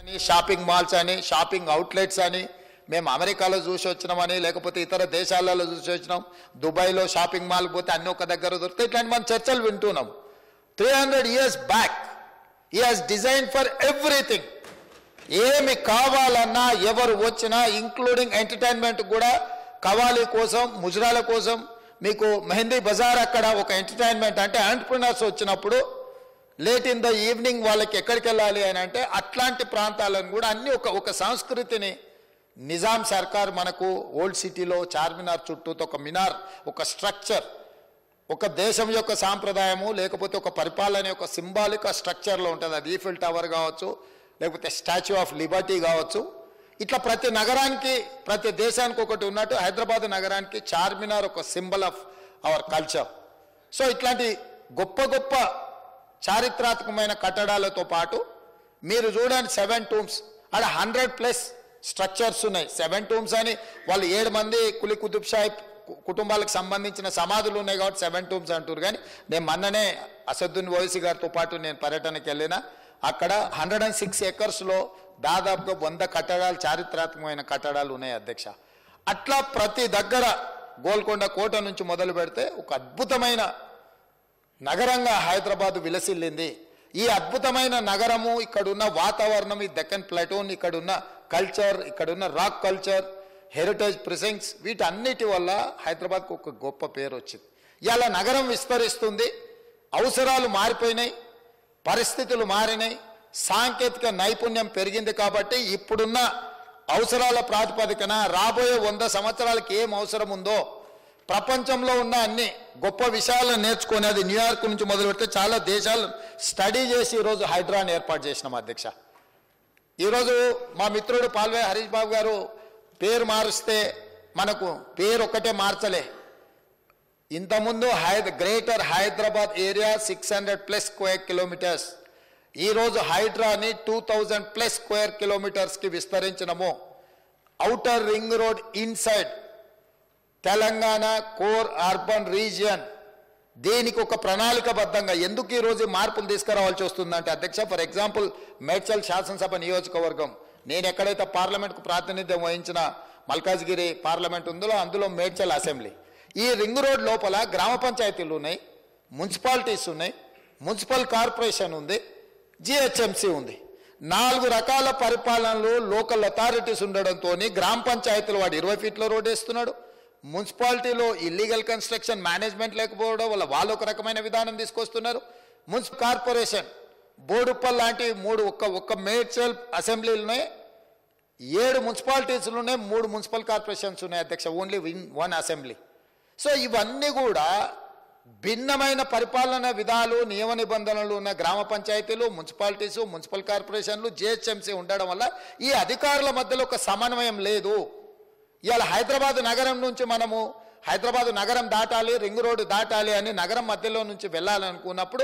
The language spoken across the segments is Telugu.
అని షాపింగ్ మాల్స్ అని షాపింగ్ అవుట్లెట్స్ అని మేము అమెరికాలో చూసి వచ్చినామని లేకపోతే ఇతర దేశాలలో చూసి వచ్చినాం దుబాయ్లో షాపింగ్ మాల్ పోతే అన్ని ఒక దగ్గర దొరుకుతాయి ఇట్లాంటి మనం చర్చలు వింటున్నాం three hundred years back he has design for everything ఏమి కావాలన్నా ఎవరు వచ్చినా ఇంక్లూడింగ్ ఎంటర్టైన్మెంట్ కూడా కవాలి కోసం ముజరాల కోసం మీకు మెహందీ బజార్ అక్కడ ఒక ఎంటర్టైన్మెంట్ అంటే ఆంటర్ప్రినర్స్ వచ్చినప్పుడు లేట్ ఇన్ ద ఈవినింగ్ వాళ్ళకి ఎక్కడికి వెళ్ళాలి అని అంటే అట్లాంటి ప్రాంతాలను కూడా అన్ని ఒక ఒక సంస్కృతిని నిజాం సర్కార్ మనకు ఓల్డ్ సిటీలో చార్మినార్ చుట్టూతో ఒక మినార్ ఒక స్ట్రక్చర్ ఒక దేశం యొక్క సాంప్రదాయము లేకపోతే ఒక పరిపాలన యొక్క సింబాలిక్ స్ట్రక్చర్లో ఉంటుంది అది ఈఫిల్ టవర్ కావచ్చు లేకపోతే స్టాచ్యూ ఆఫ్ లిబర్టీ కావచ్చు ఇట్లా ప్రతి నగరానికి ప్రతి దేశానికి ఒకటి ఉన్నట్టు హైదరాబాద్ నగరానికి చార్మినార్ ఒక symbol of our culture so ఇట్లాంటి గొప్ప గొప్ప చారిత్రాత్మకమైన కట్టడాలతో పాటు మీరు చూడండి సెవెన్ టూమ్స్ ఆడ హండ్రెడ్ ప్లస్ స్ట్రక్చర్స్ ఉన్నాయి సెవెన్ టూమ్స్ అని వాళ్ళు ఏడు మంది కులి కుతుబ్ షాహి కు- కుటుంబాలకు సంబంధించిన సమాధులు ఉన్నాయి కాబట్టి సెవెన్ టూమ్స్ అంటారు కానీ నేను మొన్ననే అసదుద్దీన్ ఓవైసీ గారితో పాటు నేను పర్యటనకి వెళ్ళిన అక్కడ హండ్రెడ్ అండ్ సిక్స్ ఎకర్స్లో దాదాపుగా వంద కట్టడాలు చారిత్రాత్మకమైన కట్టడాలు ఉన్నాయి అధ్యక్ష అట్లా ప్రతి దగ్గర గోల్కొండ కోట నుంచి మొదలు పెడితే ఒక అద్భుతమైన నగరంగా హైదరాబాద్ విలసిల్లింది ఈ అద్భుతమైన నగరము ఇక్కడున్న వాతావరణం ఈ దక్కన్ ప్లాటూన్ ఇక్కడున్న కల్చర్ ఇక్కడున్న రాక్ కల్చర్ హెరిటేజ్ ప్రిసెంట్స్ వీటన్నిటి వల్ల హైదరాబాద్కు ఒక గొప్ప పేరు వచ్చింది ఇలా నగరం విస్తరిస్తుంది అవసరాలు మారిపోయినాయి పరిస్థితులు మారినాయి సాంకేతిక నైపుణ్యం పెరిగింది కాబట్టి ఇప్పుడున్న అవసరాల ప్రాతిపదికన రాబోయే వంద సంవత్సరాలకి ఏం అవసరం ఉందో ప్రపంచంలో ఉన్న అన్ని గొప్ప విషయాలను నేర్చుకొని అది న్యూయార్క్ నుంచి మొదలు పెడితే చాలా దేశాలు స్టడీ చేసి ఈరోజు హైడ్రాని ఏర్పాటు చేసినాం అధ్యక్ష ఈరోజు మా మిత్రుడు పాల్వే హరీష్ బాబు గారు పేరు మారుస్తే మనకు పేరు ఒక్కటే మార్చలే ఇంతకుముందు హైద greater Hyderabad area six hundred plus square kilometres ఈరోజు హైడ్రాని టూ థౌజండ్ ప్లస్ స్క్వేర్ కిలోమీటర్స్కి విస్తరించినము outer ring road inside Telangana core urban region దీనికి ఒక ప్రణాళికబద్ధంగా ఎందుకు ఈరోజు ఈ మార్పులు తీసుకురావాల్సి వస్తుందంటే అధ్యక్ష ఫర్ ఎగ్జాంపుల్ మేడ్చల్ శాసనసభ నియోజకవర్గం నేను ఎక్కడైతే పార్లమెంట్కు ప్రాతినిధ్యం వహించిన మల్కాజ్గిరి పార్లమెంట్ ఉందో అందులో మేడ్చల్ అసెంబ్లీ ఈ రింగ్ రోడ్ లోపల గ్రామ పంచాయతీలు ఉన్నాయి మున్సిపాలిటీస్ ఉన్నాయి మున్సిపల్ కార్పొరేషన్ ఉంది జిహెచ్ఎంసీ ఉంది నాలుగు రకాల పరిపాలనలు లోకల్ అథారిటీస్ ఉండడంతో గ్రామ పంచాయతీలు వాడు ఇరవై ఫీట్ల రోడ్ వేస్తున్నాడు మున్సిపాలిటీలో ఇల్లీగల్ కన్స్ట్రక్షన్ మేనేజ్మెంట్ లేకపోవడం వల్ల వాళ్ళు ఒక రకమైన విధానం తీసుకొస్తున్నారు మున్సిపల్ కార్పొరేషన్ బోడుప్పల్ లాంటి మూడు ఒక్క ఒక్క మేడ్చల్ అసెంబ్లీలోనే ఏడు మున్సిపాలిటీస్లు ఉన్నాయి మూడు మున్సిపల్ కార్పొరేషన్స్ ఉన్నాయి అధ్యక్ష ఓన్లీ వన్ అసెంబ్లీ సో ఇవన్నీ కూడా భిన్నమైన పరిపాలన విధాలు నియమ నిబంధనలు ఉన్న గ్రామ పంచాయతీలు మున్సిపాలిటీసు మున్సిపల్ కార్పొరేషన్లు జిహెచ్ఎంసీ ఉండడం వల్ల ఈ అధికారుల మధ్యలో ఒక సమన్వయం లేదు ఇవాళ హైదరాబాద్ నగరం నుంచి మనము హైదరాబాద్ నగరం దాటాలి రింగ్ రోడ్డు దాటాలి అని నగరం మధ్యలో నుంచి వెళ్ళాలనుకున్నప్పుడు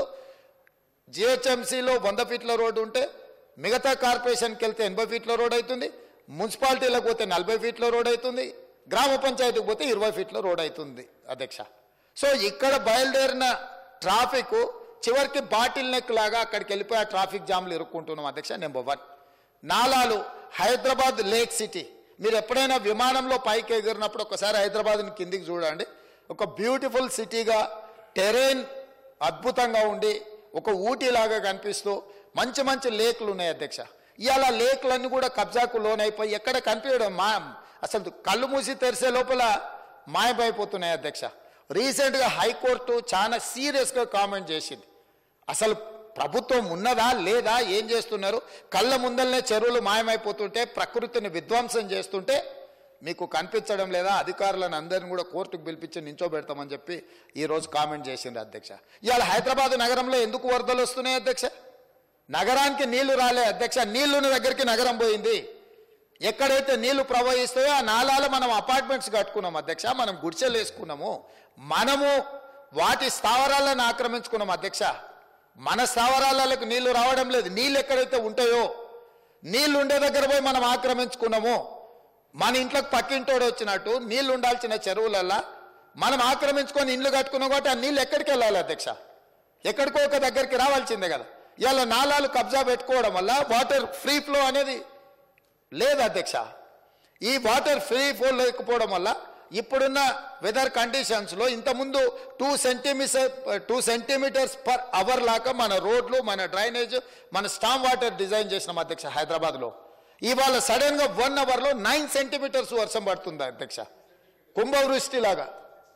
జిహెచ్ఎంసీలో వంద ఫీట్ల రోడ్డు ఉంటే మిగతా కార్పొరేషన్కి వెళ్తే ఎనభై ఫీట్ల రోడ్ అవుతుంది మున్సిపాలిటీలకు పోతే నలభై ఫీట్ల రోడ్ అవుతుంది గ్రామ పంచాయతీకి పోతే ఇరవై ఫీట్ల రోడ్ అవుతుంది అధ్యక్ష సో ఇక్కడ బయలుదేరిన ట్రాఫిక్ చివరికి బాటిల్ నెక్ లాగా అక్కడికి వెళ్ళిపోయి ఆ ట్రాఫిక్ జామ్లు ఇరుక్కుంటున్నాం అధ్యక్ష నెంబర్ వన్ నాలాలు హైదరాబాద్ లేక్ సిటీ మీరు ఎప్పుడైనా విమానంలో పైకి ఎగిరినప్పుడు ఒకసారి హైదరాబాద్ని కిందికి చూడండి ఒక బ్యూటిఫుల్ సిటీగా టెరైన్ అద్భుతంగా ఉండి ఒక ఊటీలాగా కనిపిస్తూ మంచి మంచి లేక్లు ఉన్నాయి అధ్యక్ష ఇవాళ లేక్లన్నీ కూడా కబ్జాకు లోనైపోయి ఎక్కడ కనిపించడం మా అసలు కళ్ళు మూసి తెరిసే లోపల మాయమైపోతున్నాయి అధ్యక్ష రీసెంట్గా హైకోర్టు చాలా సీరియస్గా కామెంట్ చేసింది అసలు ప్రభుత్వం ఉన్నదా లేదా ఏం చేస్తున్నారు కళ్ళ ముందలనే చెరువులు మాయమైపోతుంటే ప్రకృతిని విధ్వంసం చేస్తుంటే మీకు కనిపించడం లేదా అధికారులను అందరిని కూడా కోర్టుకు పిలిపించి నించోబెడతామని చెప్పి ఈరోజు కామెంట్ చేసింది అధ్యక్ష ఇవాళ హైదరాబాద్ నగరంలో ఎందుకు వరదలు వస్తున్నాయి అధ్యక్ష నగరానికి నీళ్లు రాలే అధ్యక్ష నీళ్లున్న దగ్గరికి నగరం పోయింది ఎక్కడైతే నీళ్లు ప్రవహిస్తాయో ఆ నాలాలు మనం అపార్ట్మెంట్స్ కట్టుకున్నాం అధ్యక్ష మనం గుడిసెలు వేసుకున్నాము మనము వాటి స్థావరాలను ఆక్రమించుకున్నాం అధ్యక్ష మన స్థావరాలకు నీళ్లు రావడం లేదు నీళ్ళు ఎక్కడైతే ఉంటాయో నీళ్లు ఉండే దగ్గర పోయి మనం ఆక్రమించుకున్నాము మన ఇంట్లోకి పక్కింటోడు వచ్చినట్టు నీళ్లు ఉండాల్సిన చెరువులల్లా మనం ఆక్రమించుకొని ఇండ్లు కట్టుకున్నాం కాబట్టి ఆ నీళ్ళు ఎక్కడికి వెళ్ళాలి అధ్యక్ష ఎక్కడికో ఒక దగ్గరికి రావాల్సిందే కదా ఇలా నాలాలు కబ్జా పెట్టుకోవడం వల్ల వాటర్ ఫ్రీ ఫ్లో అనేది లేదు అధ్యక్ష ఈ వాటర్ ఫ్రీ ఫ్లో లేకపోవడం వల్ల ఇప్పుడున్న వెదర్ కండిషన్స్లో ఇంతకుముందు two centimetre two centimetres per hour లాగా మన రోడ్లు మన డ్రైనేజ్ మన స్టామ్ వాటర్ డిజైన్ చేసినాం అధ్యక్ష హైదరాబాద్లో ఇవాళ సడన్గా వన్ అవర్లో నైన్ సెంటీమీటర్స్ వర్షం పడుతుంది అధ్యక్ష కుంభవృష్టి లాగా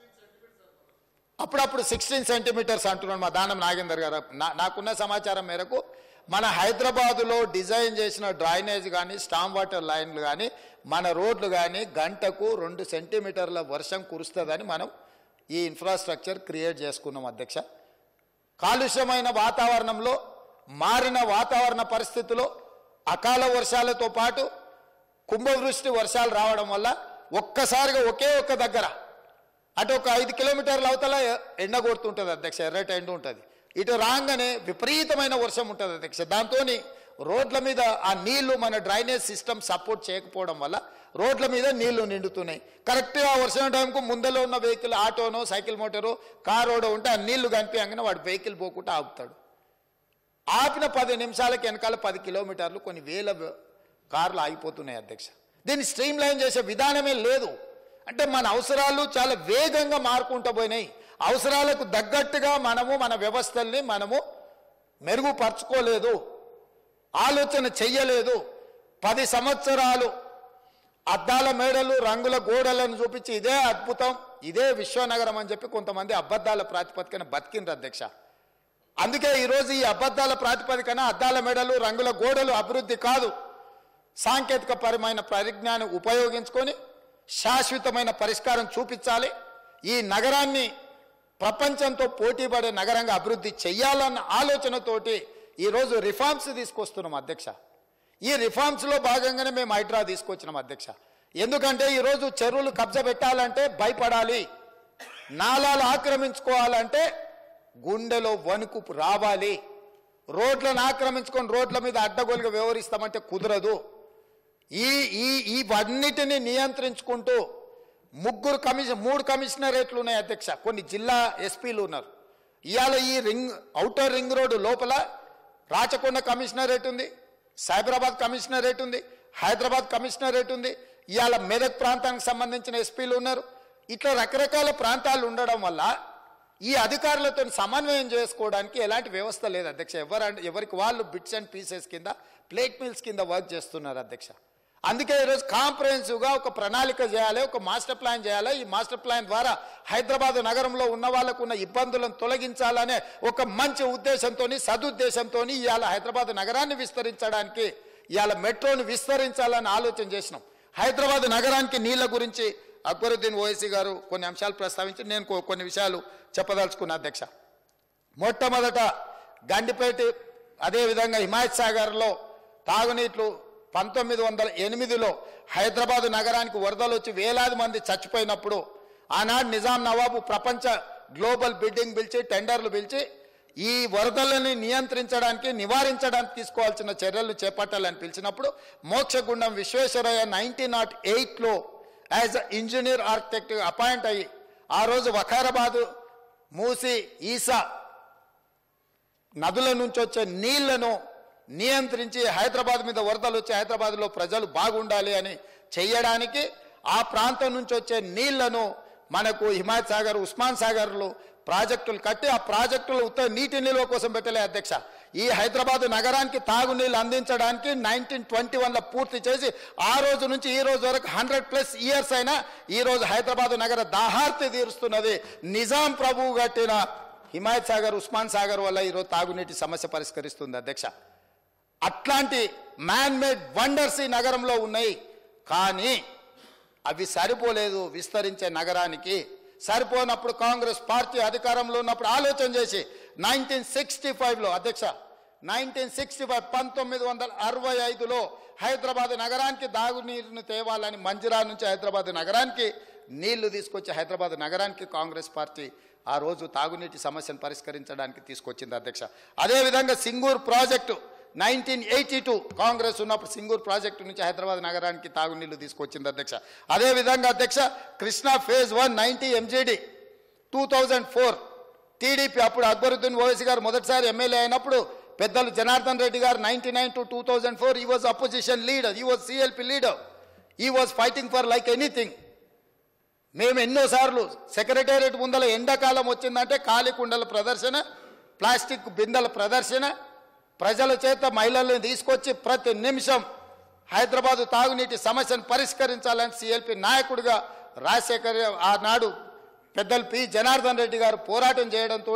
అప్పుడప్పుడు సిక్స్టీన్ సెంటీమీటర్స్ అంటున్నాడు మా దానం నాగేందర్ గారు నా- నాకున్న సమాచారం మేరకు మన హైదరాబాదులో డిజైన్ చేసిన డ్రైనేజ్ కానీ స్టామ్ వాటర్ లైన్లు కానీ మన రోడ్లు కానీ గంటకు రెండు సెంటీమీటర్ల వర్షం కురుస్తుందని మనం ఈ ఇన్ఫ్రాస్ట్రక్చర్ క్రియేట్ చేసుకున్నాం అధ్యక్ష కాలుష్యమైన వాతావరణంలో మారిన వాతావరణ పరిస్థితుల్లో అకాల వర్షాలతో పాటు కుంభవృష్టి వర్షాలు రావడం వల్ల ఒక్కసారిగా ఒకే ఒక్క దగ్గర అటు ఒక ఐదు కిలోమీటర్ల అవతల ఎండ కొడుతుంటుంది అధ్యక్ష ఎర్రటి ఎండ ఉంటుంది ఇటు రాగానే విపరీతమైన వర్షం ఉంటుంది అధ్యక్ష దాంతో రోడ్ల మీద ఆ నీళ్లు మన డ్రైనేజ్ సిస్టమ్ సపోర్ట్ చేయకపోవడం వల్ల రోడ్ల మీద నీళ్లు నిండుతున్నాయి కరెక్ట్గా వర్షం టైంకు ముందలో ఉన్న వెహికల్ ఆటోనో సైకిల్ మోటారో కారోడో ఉంటే ఆ నీళ్లు కనిపించగానే వాడు వెహికల్ పోకుండా ఆపుతాడు ఆపిన పది నిమిషాలకి వెనకాల పది కిలోమీటర్లు కొన్ని వేల వ- కార్లు ఆగిపోతున్నాయి అధ్యక్ష దీన్ని స్ట్రీమ్ లైన్ చేసే విధానమే లేదు అంటే మన అవసరాలు చాలా వేగంగా మారుకుంటూ పోయినాయి అవసరాలకు తగ్గట్టుగా మనము మన వ్యవస్థల్ని మనము మెరుగుపరచుకోలేదు ఆలోచన చెయ్యలేదు పది సంవత్సరాలు అద్దాల మేడలు రంగుల గోడలను చూపించి ఇదే అద్భుతం ఇదే విశ్వనగరం అని చెప్పి కొంతమంది అబద్ధాల ప్రాతిపదికన బతికిండ్రు అధ్యక్ష అందుకే ఈరోజు ఈ అబద్ధాల ప్రాతిపదికన అద్దాల మెడలు రంగుల గోడలు అభివృద్ధి కాదు సాంకేతిక పరమైన పరిజ్ఞానం ఉపయోగించుకొని శాశ్వతమైన పరిష్కారం చూపించాలి ఈ నగరాన్ని ప్రపంచంతో పోటీపడే నగరంగా అభివృద్ధి చెయ్యాలన్న ఆలోచనతోటి ఈరోజు రిఫార్మ్స్ తీసుకొస్తున్నాం అధ్యక్ష ఈ రిఫార్మ్స్లో భాగంగానే మేము హైడ్రా తీసుకొచ్చినాం అధ్యక్ష ఎందుకంటే ఈరోజు చెరువులు కబ్జా పెట్టాలంటే భయపడాలి నాలాలు ఆక్రమించుకోవాలంటే గుండెలో వణుకు రావాలి రోడ్లను ఆక్రమించుకొని రోడ్ల మీద అడ్డగోలుగా వ్యవహరిస్తామంటే కుదరదు ఈ ఈ ఇవన్నిటిని నియంత్రించుకుంటూ ముగ్గురు కమిషన్ మూడు కమిషనరేట్లు ఉన్నాయి అధ్యక్ష కొన్ని జిల్లా ఎస్పీలు ఉన్నారు ఇవాళ ఈ రింగ్ ఔటర్ రింగ్ రోడ్డు లోపల రాచకొండ కమిషనరేట్ ఉంది సైబరాబాద్ కమిషనరేట్ ఉంది హైదరాబాద్ కమిషనరేట్ ఉంది ఇవాళ మెదక్ ప్రాంతానికి సంబంధించిన ఎస్పీలు ఉన్నారు ఇట్లా రకరకాల ప్రాంతాలు ఉండడం వల్ల ఈ అధికారులతో సమన్వయం చేసుకోవడానికి ఎలాంటి వ్యవస్థ లేదు అధ్యక్ష ఎవరు ఎవరికి వాళ్ళు బిట్స్ అండ్ పీసెస్ కింద ప్లేట్ మిల్స్ కింద వర్క్ చేస్తున్నారు అధ్యక్ష అందుకే ఈరోజు కాంప్రహెన్సివ్గా ఒక ప్రణాళిక చేయాలి ఒక మాస్టర్ ప్లాన్ చేయాలి ఈ మాస్టర్ ప్లాన్ ద్వారా హైదరాబాద్ నగరంలో ఉన్న వాళ్ళకు ఉన్న ఇబ్బందులను తొలగించాలనే ఒక మంచి ఉద్దేశంతో సదుద్దేశంతో ఇవాళ హైదరాబాద్ నగరాన్ని విస్తరించడానికి ఇవాళ మెట్రోని విస్తరించాలని ఆలోచన చేసినాం హైదరాబాద్ నగరానికి నీళ్ల గురించి అక్బరుద్దీన్ ఓవైసీ గారు కొన్ని అంశాలు ప్రస్తావించి నేను కొ- కొన్ని విషయాలు చెప్పదలుచుకున్నా అధ్యక్ష మొట్టమొదట గండిపేట అదేవిధంగా హిమాయత్ సాగర్లో తాగునీట్లు పంతొమ్మిది వందల ఎనిమిదిలో హైదరాబాద్ నగరానికి వరదలు వచ్చి వేలాది మంది చచ్చిపోయినప్పుడు ఆనాడు నిజాం నవాబు ప్రపంచ గ్లోబల్ బిల్డింగ్ పిలిచి టెండర్లు పిలిచి ఈ వరదలని నియంత్రించడానికి నివారించడానికి తీసుకోవాల్సిన చర్యలు చేపట్టాలని పిలిచినప్పుడు మోక్షగుండం విశ్వేశ్వరయ్య నైన్టీన్ నాట్ ఎయిట్లో as a engineer architect appoint అయ్యి ఆ రోజు వఖారాబాదు మూసి ఈసా నదుల నుంచి వచ్చే నీళ్లను నియంత్రించి హైదరాబాద్ మీద వరదలు వచ్చి హైదరాబాద్లో ప్రజలు బాగుండాలి అని చేయడానికి ఆ ప్రాంతం నుంచి వచ్చే నీళ్లను మనకు హిమాయత్ సాగర్ ఉస్మాన్ సాగర్లు ప్రాజెక్టులు కట్టి ఆ ప్రాజెక్టులు ఉత్తర నీటి నిల్వ కోసం పెట్టలే అధ్యక్ష ఈ హైదరాబాద్ నగరానికి తాగునీళ్ళు అందించడానికి నైన్టీన్ ట్వంటీ వన్లో పూర్తి చేసి ఆ రోజు నుంచి ఈ రోజు వరకు హండ్రెడ్ ప్లస్ ఇయర్స్ అయినా ఈ రోజు హైదరాబాద్ నగర దాహార్తి తీరుస్తున్నది నిజాం ప్రభువు కట్టిన హిమాయత్ సాగర్ ఉస్మాన్ సాగర్ వల్ల ఈరోజు తాగునీటి సమస్య పరిష్కరిస్తుంది అధ్యక్ష అట్లాంటి మ్యాన్ మేడ్ వండర్స్ ఈ నగరంలో ఉన్నాయి కానీ అవి సరిపోలేదు విస్తరించే నగరానికి సరిపోనప్పుడు కాంగ్రెస్ పార్టీ అధికారంలో ఉన్నప్పుడు ఆలోచన చేసి నైన్టీన్ సిక్స్టీ ఫైవ్లో అధ్యక్ష నైన్టీన్ సిక్స్టీ ఫైవ్ పంతొమ్మిది వందల అరవై ఐదులో హైదరాబాద్ నగరానికి దాగునీరుని తేవాలని మంజిరా నుంచి హైదరాబాద్ నగరానికి నీళ్లు తీసుకొచ్చి హైదరాబాద్ నగరానికి కాంగ్రెస్ పార్టీ ఆ రోజు తాగునీటి సమస్యను పరిష్కరించడానికి తీసుకొచ్చింది అధ్యక్ష అదేవిధంగా Singur project nineteen eighty two Congress ఉన్నప్పుడు సింగూర్ ప్రాజెక్టు నుంచి హైదరాబాద్ నగరానికి తాగునీళ్లు తీసుకొచ్చింది అధ్యక్ష అదేవిధంగా అధ్యక్ష Krishna phase one ninety MGD two thousand four TDP అప్పుడు అక్బరుద్దీన్ ఓవైసీ గారు మొదటిసారి ఎమ్మెల్యే అయినప్పుడు పెద్దలు Janardhan Reddy garu ninety nine to two thousand four he was opposition leader he was CLP leader he was fighting for like anything మేము ఎన్నోసార్లు సెక్రటేరియట్ ముందల ఎండాకాలం వచ్చిందంటే ఖాళీ కుండల ప్రదర్శన ప్లాస్టిక్ బిందెల ప్రదర్శన ప్రజల చేత మహిళల్ని తీసుకొచ్చి ప్రతి నిమిషం హైదరాబాదు తాగునీటి సమస్యను పరిష్కరించాలని సిఎల్పి నాయకుడిగా రాజశేఖర్ ఆనాడు పెద్దలు పి జనార్దన్ రెడ్డి గారు పోరాటం చేయడంతో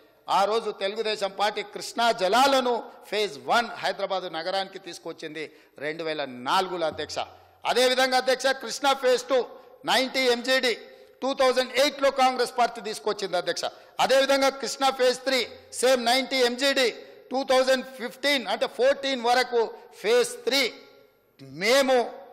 ఆ రోజు తెలుగుదేశం పార్టీ కృష్ణా జలాలను ఫేజ్ వన్ హైదరాబాదు నగరానికి తీసుకొచ్చింది రెండు వేల నాలుగులో అధ్యక్ష అదేవిధంగా అధ్యక్ష Krishna phase two ninety MGD two thousand ఎయిట్లో కాంగ్రెస్ పార్టీ తీసుకొచ్చింది అధ్యక్ష అదేవిధంగా Krishna phase three same ninety MGD two thousand fifteen అంటే ఫోర్టీన్ వరకు ఫేజ్ త్రీ మేము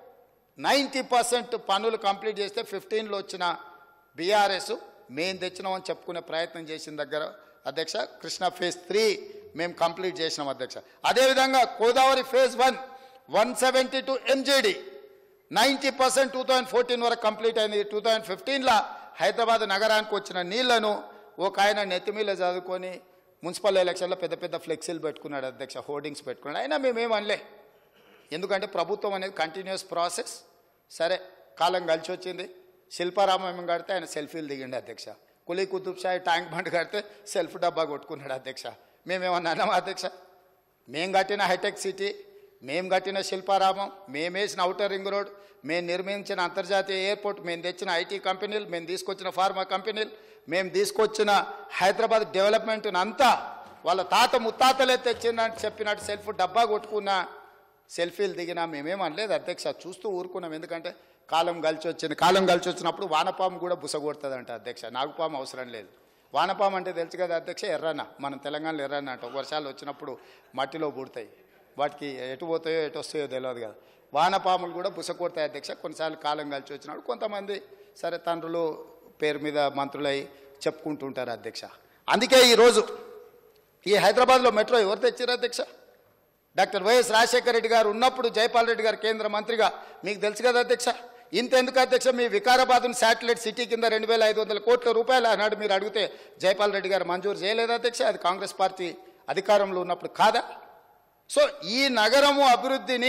నైంటీ పర్సెంట్ పనులు కంప్లీట్ చేస్తే ఫిఫ్టీన్లో వచ్చిన బీఆర్ఎస్ మేము తెచ్చినామని చెప్పుకునే ప్రయత్నం చేసిన దగ్గర అధ్యక్ష కృష్ణ ఫేజ్ త్రీ మేము కంప్లీట్ చేసినాం అధ్యక్ష అదేవిధంగా Godavari phase one one seventy two MGD ninety percent two thousand fourteen వరకు కంప్లీట్ అయింది టూ థౌజండ్ ఫిఫ్టీన్లో హైదరాబాద్ నగరానికి వచ్చిన నీళ్లను ఒక ఆయన నెత్తిమీద చదువుకొని మున్సిపల్ ఎలక్షన్లో పెద్ద పెద్ద ఫ్లెక్సీలు పెట్టుకున్నాడు అధ్యక్ష హోర్డింగ్స్ పెట్టుకున్నాడు అయినా మేమేం అనలే ఎందుకంటే ప్రభుత్వం అనేది కంటిన్యూస్ ప్రాసెస్ సరే కాలం కలిసి వచ్చింది శిల్పారామం కడితే ఆయన సెల్ఫీలు దిగిండి అధ్యక్ష కులీ కుతుబ్ షాయి ట్యాంక్ బండ్ కడితే సెల్ఫ్ డబ్బా కొట్టుకున్నాడు అధ్యక్ష మేమేమన్నా అన్నామా అధ్యక్ష మేం కట్టిన హైటెక్ సిటీ మేము కట్టిన శిల్పారామం మేము వేసిన అవుటర్ రింగ్ రోడ్ మేము నిర్మించిన అంతర్జాతీయ ఎయిర్పోర్ట్ మేము తెచ్చిన ఐటీ కంపెనీలు మేము తీసుకొచ్చిన ఫార్మా కంపెనీలు మేము తీసుకొచ్చిన హైదరాబాద్ డెవలప్మెంట్ అంతా వాళ్ళ తాత ముత్తాతలే తెచ్చిందని చెప్పినట్టు సెల్ఫ్ డబ్బా కొట్టుకున్న సెల్ఫీలు దిగినా మేమేం అనలేదు అధ్యక్ష చూస్తూ ఊరుకున్నాం ఎందుకంటే కాలం కలిసి వచ్చింది కాలం కలిసి వచ్చినప్పుడు వానపాము కూడా బుసగొడుతుందంట అధ్యక్ష నాగుపాము అవసరం లేదు వానపాము అంటే తెలుసు కదా అధ్యక్ష ఎర్రన్న మనం తెలంగాణలో ఎర్రన్న అంట వర్షాలు వచ్చినప్పుడు మట్టిలో పుడతాయి వాటికి ఎటు పోతాయో ఎటు వస్తాయో తెలియదు కదా వానపాములు కూడా బుసకొడతాయి అధ్యక్ష కొన్నిసార్లు కాలం కలిసి వచ్చినప్పుడు కొంతమంది సరే తండ్రులు పేరు మీద మంత్రులై చెప్పుకుంటుంటారు అధ్యక్ష అందుకే ఈరోజు ఈ హైదరాబాద్లో మెట్రో ఎవరు తెచ్చారు అధ్యక్ష డాక్టర్ వైఎస్ రాజశేఖర రెడ్డి గారు ఉన్నప్పుడు జైపాల్ రెడ్డి గారు కేంద్ర మంత్రిగా మీకు తెలుసు కదా అధ్యక్ష ఇంత ఎందుకు అధ్యక్ష మీ వికారాబాద్ను శాటిలైట్ సిటీ కింద రెండు వేల ఐదు వందల కోట్ల రూపాయలు ఆనాడు మీరు అడిగితే జైపాల్ రెడ్డి గారు మంజూరు చేయలేదు అధ్యక్ష అది కాంగ్రెస్ పార్టీ అధికారంలో ఉన్నప్పుడు కాదా సో ఈ నగరము అభివృద్ధిని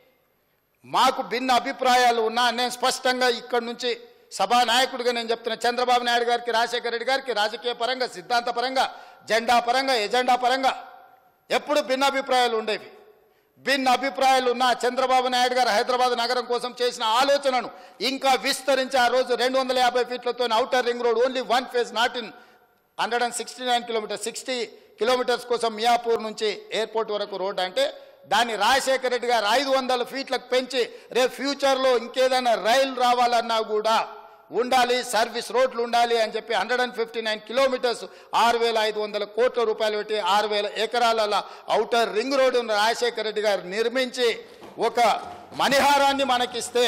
మాకు భిన్న అభిప్రాయాలు ఉన్నా నేను స్పష్టంగా ఇక్కడి నుంచి సభా నాయకుడిగా నేను చెప్తున్నా చంద్రబాబు నాయుడు గారికి రాజశేఖర రెడ్డి గారికి రాజకీయ పరంగా సిద్ధాంత పరంగా జెండా పరంగా ఎజెండా పరంగా ఎప్పుడు భిన్న అభిప్రాయాలు ఉండేవి భిన్న అభిప్రాయాలు ఉన్న చంద్రబాబు నాయుడు గారు హైదరాబాద్ నగరం కోసం చేసిన ఆలోచనను ఇంకా విస్తరించి ఆ రోజు రెండు వందల యాభై ఫీట్లతో outer ring road only one phase not in hundred and sixty nine kilometre sixty kilometres కోసం మియాపూర్ నుంచి ఎయిర్పోర్ట్ వరకు రోడ్ అంటే దాన్ని రాజశేఖర రెడ్డి గారు ఐదు వందల ఫీట్లకు పెంచి రేపు ఫ్యూచర్లో ఇంకేదైనా రైలు రావాలన్నా కూడా ఉండాలి సర్వీస్ రోడ్లు ఉండాలి అని చెప్పి hundred and fifty nine kilometres ఆరు వేల ఐదు వందల కోట్ల రూపాయలు పెట్టి ఆరు వేల ఎకరాల అవుటర్ రింగ్ రోడ్డును రాజశేఖర రెడ్డి గారు నిర్మించి ఒక మణిహారాన్ని మనకిస్తే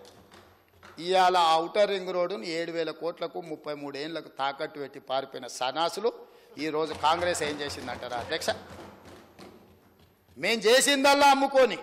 ఇవాళ అవుటర్ రింగ్ రోడ్డును ఏడు వేల కోట్లకు ముప్పై మూడు ఏళ్ళకు తాకట్టు పెట్టి పారిపోయిన సనాసులు ఈరోజు కాంగ్రెస్ ఏం చేసిందంటారా అధ్యక్ష మేం చేసిందల్లా అమ్ముకొని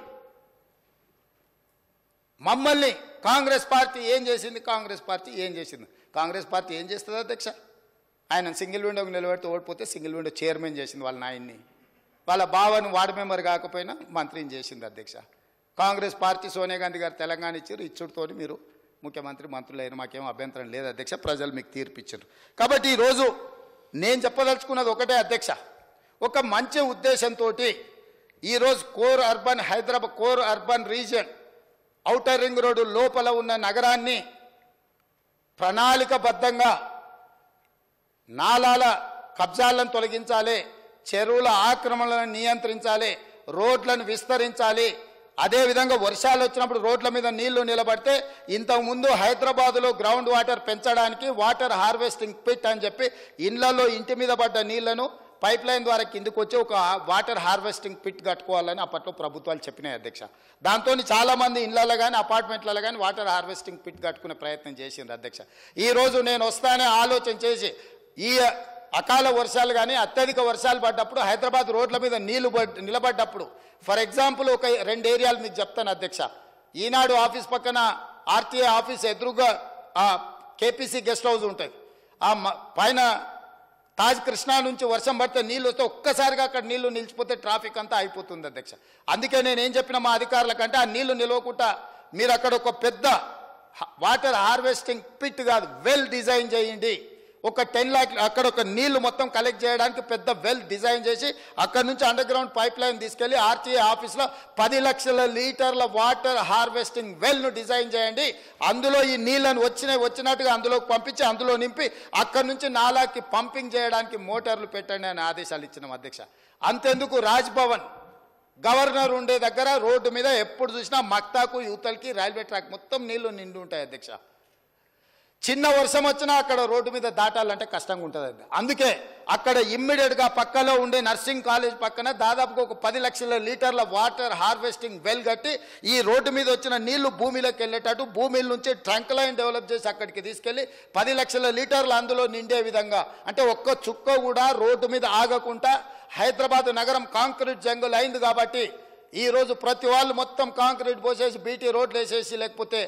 మమ్మల్ని కాంగ్రెస్ పార్టీ ఏం చేసింది కాంగ్రెస్ పార్టీ ఏం చేసింది కాంగ్రెస్ పార్టీ ఏం చేస్తుంది అధ్యక్ష ఆయన సింగిల్ విండోకి నిలబెడితే ఓడిపోతే సింగిల్ విండో చైర్మన్ చేసింది వాళ్ళ నాయన్ని వాళ్ళ బావను వార్డు మెంబర్ కాకపోయినా మంత్రిని చేసింది అధ్యక్ష కాంగ్రెస్ పార్టీ సోనియా గాంధీ గారు తెలంగాణ ఇచ్చారు ఇచ్చుడుతోని మీరు ముఖ్యమంత్రి మంత్రులు అయిన మాకేం అభ్యంతరం లేదు అధ్యక్ష ప్రజలు మీకు తీర్పు ఇచ్చారు కాబట్టి ఈరోజు నేను చెప్పదలుచుకున్నది ఒకటే అధ్యక్ష ఒక మంచి ఉద్దేశంతో ఈరోజు core urban Hyderabad core urban region outer ring road లోపల ఉన్న నగరాన్ని ప్రణాళికబద్ధంగా నాలాల కబ్జాలను తొలగించాలి చెరువుల ఆక్రమణలను నియంత్రించాలి రోడ్లను విస్తరించాలి అదేవిధంగా వర్షాలు వచ్చినప్పుడు రోడ్ల మీద నీళ్లు నిలబడితే ఇంతకుముందు హైదరాబాదులో గ్రౌండ్ వాటర్ పెంచడానికి వాటర్ హార్వెస్టింగ్ పిట్ అని చెప్పి ఇండ్లలో ఇంటి మీద పడ్డ నీళ్లను పైప్ లైన్ ద్వారా కిందకు వచ్చి ఒక వాటర్ హార్వెస్టింగ్ పిట్ కట్టుకోవాలని అప్పట్లో ప్రభుత్వాలు చెప్పినాయి అధ్యక్ష దాంతో చాలామంది ఇళ్లలో కానీ అపార్ట్మెంట్లలో కానీ వాటర్ హార్వెస్టింగ్ పిట్ కట్టుకునే ప్రయత్నం చేసింది అధ్యక్ష ఈరోజు నేను వస్తానే ఆలోచన చేసి ఈ అకాల వర్షాలు కానీ అత్యధిక వర్షాలు పడ్డప్పుడు హైదరాబాద్ రోడ్ల మీద నీళ్లు పడ్- నిలబడ్డప్పుడు ఫర్ ఎగ్జాంపుల్ ఒక రెండు ఏరియాలు మీకు చెప్తాను అధ్యక్ష ఈనాడు ఆఫీస్ పక్కన ఆర్టీఐ ఆఫీస్ ఎదురుగా ఆ కేపీసీ గెస్ట్ హౌస్ ఉంటుంది ఆ మ- పైన తాజ్ కృష్ణా నుంచి వర్షం పడితే నీళ్ళు వస్తే ఒక్కసారిగా అక్కడ నీళ్లు నిలిచిపోతే ట్రాఫిక్ అంతా అయిపోతుంది అధ్యక్ష అందుకే నేను ఏం చెప్పిన మా అధికారులకంటే ఆ నీళ్లు నిలవకుండా మీరు అక్కడ ఒక పెద్ద వాటర్ హార్వెస్టింగ్ పిట్ కాదు వెల్ డిజైన్ చేయండి ఒక టెన్ లాక్ అక్కడ ఒక నీళ్లు మొత్తం కలెక్ట్ చేయడానికి పెద్ద వెల్ డిజైన్ చేసి అక్కడ నుంచి అండర్ గ్రౌండ్ పైప్ లైన్ తీసుకెళ్లి ఆర్టీఏ ఆఫీస్లో పది లక్షల లీటర్ల వాటర్ హార్వెస్టింగ్ వెల్ను డిజైన్ చేయండి అందులో ఈ నీళ్లను వచ్చినాయి వచ్చినట్టుగా అందులోకి పంపించి అందులో నింపి అక్కడ నుంచి నాలాకి పంపింగ్ చేయడానికి మోటార్లు పెట్టండి అని ఆదేశాలు ఇచ్చినాం అధ్యక్ష అంతెందుకు రాజ్భవన్ గవర్నర్ ఉండే దగ్గర రోడ్డు మీద ఎప్పుడు చూసినా మక్తాకు యూతలకి రైల్వే ట్రాక్ మొత్తం నీళ్లు నిండి ఉంటాయి అధ్యక్ష చిన్న వర్షం వచ్చినా అక్కడ రోడ్డు మీద దాటాలంటే కష్టంగా ఉంటుంది అందుకే అక్కడ ఇమ్మీడియట్గా పక్కలో ఉండే నర్సింగ్ కాలేజ్ పక్కన దాదాపుగా ఒక పది లక్షల లీటర్ల వాటర్ హార్వెస్టింగ్ వెల్ కట్టి ఈ రోడ్డు మీద వచ్చిన నీళ్లు భూమిలోకి వెళ్ళేటట్టు భూమిల నుంచి ట్రంక్ లైన్ డెవలప్ చేసి అక్కడికి తీసుకెళ్లి పది లక్షల లీటర్లు అందులో నిండే విధంగా అంటే ఒక్క చుక్క కూడా రోడ్డు మీద ఆగకుండా హైదరాబాద్ నగరం కాంక్రీట్ జంగుల్ అయింది కాబట్టి ఈ రోజు ప్రతి వాళ్ళు మొత్తం కాంక్రీట్ పోసేసి బీటీ రోడ్లు వేసేసి లేకపోతే